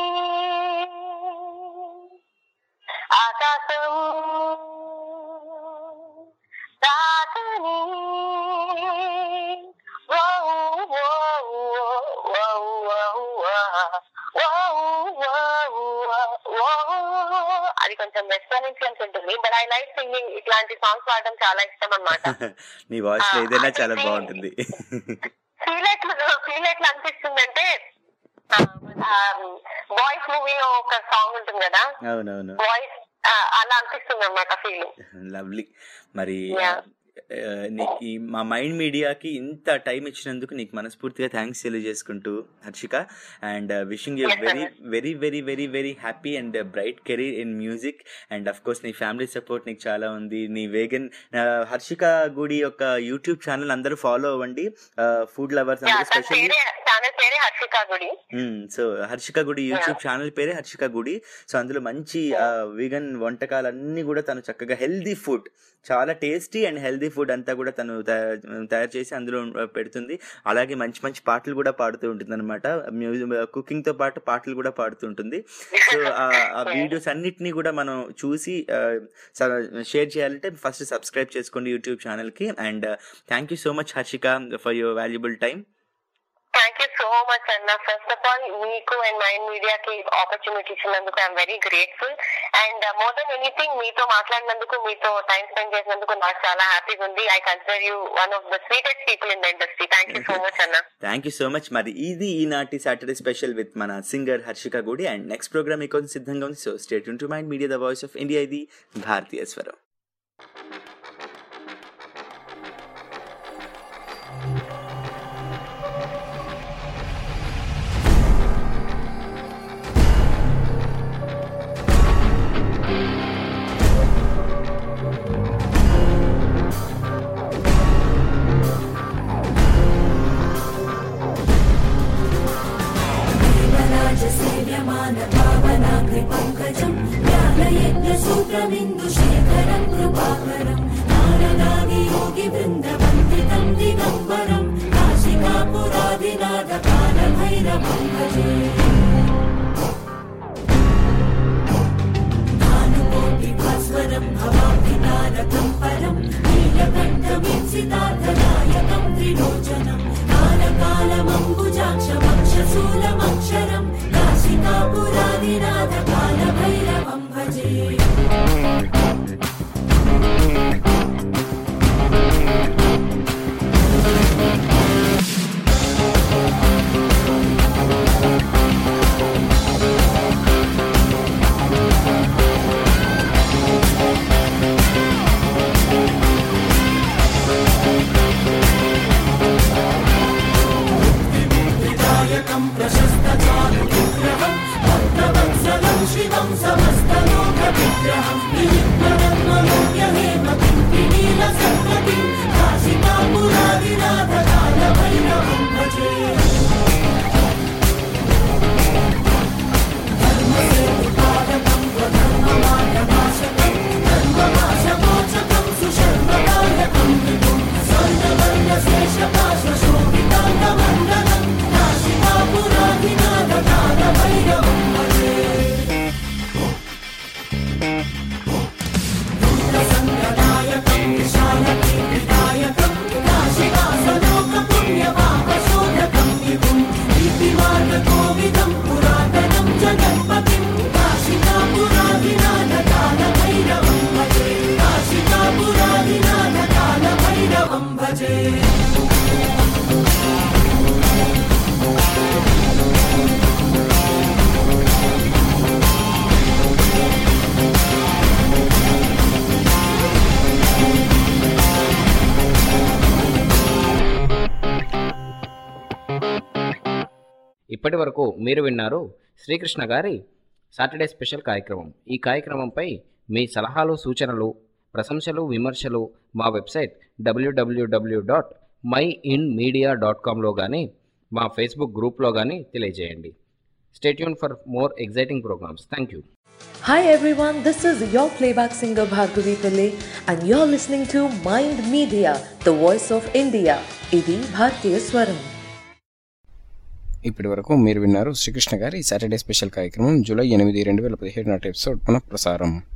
ఆకాశం దాటని ఓ ఓ ఓ ఓ ఓ అది కొంచెం వెస్టర్న్ ఇన్ఫ్లుయెన్స్ ఉంటుంది బట్ ఐ లైక్ సింగింగ్ ఇట్లాంటి సాంగ్స్ పాడడం చాలా ఇష్టం అన్నమాట నీ వాయిస్ లో ఆ, ఏదైనా చాలా అయితే- బాగుంటుంది ఫీల్ ఎట్లా ఫీల్ ఎట్లా అనిపిస్తుందంటే బాయ్స్ మూవీ ఒక సాంగ్ ఉంటుంది కదా అవునవును బాయ్స్ అలా అనిపిస్తుంది అనమాట ఫీల్ లవ్లీ మరి Yeah. ఆ, నీకు ఈ మా మైండ్ మీడియాకి ఇంత టైం ఇచ్చినందుకు నీకు మనస్ఫూర్తిగా థ్యాంక్స్ తెలియజేసుకుంటూ Harshika and wishing you very very very very very happy and bright career in music and of course నీ ఫ్యామిలీ సపోర్ట్ నీకు చాలా ఉంది నీ వేగన్ ఆ, హర్షిక గుడి యొక్క యూట్యూబ్ ఛానల్ అందరూ ఫాలో అవ్వండి ఫుడ్ లవర్స్ అందరూ స్పెషల్లీ పేరే ఛానల్ పేరే హర్షిక గుడి సో హర్షిక గుడి యూట్యూబ్ ఛానల్ పేరే హర్షిక గుడి సో అందులో మంచి వీగన్ వంటకాలన్నీ కూడా తను చక్కగా హెల్దీ ఫుడ్ చాలా టేస్టీ అండ్ హెల్దీ ఫుడ్ అంతా కూడా తను తయా- తయారు చేసి అందులో పెడుతుంది అలాగే మంచి మంచి పాటలు కూడా పాడుతూ ఉంటుంది అనమాట మ్యూజిక్ కుకింగ్ తో పాటు పాటలు కూడా పాడుతూ ఉంటుంది సో ఆ వీడియోస్ అన్నిటినీ కూడా మనం చూసి షేర్ చేయాలంటే ఫస్ట్ సబ్స్క్రైబ్ చేసుకోండి యూట్యూబ్ ఛానల్ కి and thank you so much Harshika for your valuable time thank you so much అన్న ఫస్ట్ ఆఫ్ ఆల్ మీకు అండ్ మైండ్ మీడియాకి ఆపర్చునిటీ ఇచ్చినందుకు I'm very grateful and more than anything మీతో మాట్లాడినందుకు మీతో టైం స్పెండ్ చేసినందుకు నాకు చాలా హ్యాపీగా ఉంది I consider you one of the sweetest people in the industry thank you so much అన్న థ్యాంక్ యూ సో మచ్ మరి ఇది ఈనాటి సాటర్డే స్పెషల్ విత్ మన singer Harshika Gudi and next programme మీకోసం సిద్ధంగా ఉంది so state to mind media the voice of India ఇది భారతీయ స్వరం సేవ్యమాన పావనాగ్రి పంకజం జ్ఞానయజ్ఞసూత్రమిందుశేఖరం కృపాకరం నారదాది యోగి బృందవందితం దిగంబరం కాశికాపురాదినాథ కాలభైరవం భజే భానుకోటి భాస్వరం భవాబ్ది తారకం పరం నీలకంఠమిత్సితార్థనాయకం త్రిలోచనం కాలకాలమంబుజాక్షమక్షశూలమక్షరం కాశికాపురాదినాథ కాలభైరవం భజే విగ్రహం నిలిప్తరత్నలోక్య హేమకింకి నీల సర్వతి కాశికాపురాదినాథ కాల భైరవం భజే ధర్మసేతుపాదకం స్వధర్మమార్గనాశకం ధర్మనాశమోచకం సుశర్మదాయకం విభుం స్వర్ణవర్ణశేషపాశోభితాంగమండలం కాశికాపురాదినాథ కాల భైరవం భజే సంగదాయకం విశాలకీ వినాయకం కాశీవాసలోక పుణ్యపాపశోధకం విభుం నీతిమార్గకోవిదం పురాతనం జగత్పతిం కాశికాపురాదినాథ కాల భైరవం భజే కాశికాపురాదినాథ కాల భైరవం భజే ఇప్పటి వరకు మీరు విన్నారు శ్రీకృష్ణ గారి సాటర్డే స్పెషల్ కార్యక్రమం ఈ కార్యక్రమంపై మీ సలహాలు సూచనలు ప్రశంసలు విమర్శలు మా website WWW dot my in media dot కామ్లో కానీ మా ఫేస్బుక్ గ్రూప్లో కానీ తెలియజేయండి stay tuned for more exciting programmes thank you Hi everyone, this is your playback singer Bhargavi Pillai and you're listening to Mind Media, the voice of India. ఇది భారతీయ స్వరం ఇప్పటి వరకు మీరు విన్నారు శ్రీకృష్ణ గారి సాటర్డే స్పెషల్ కార్యక్రమం జూలై ఎనిమిది రెండు వేల పదిహేడు నాటి ఎపిసోడ్ పునఃప్రసారం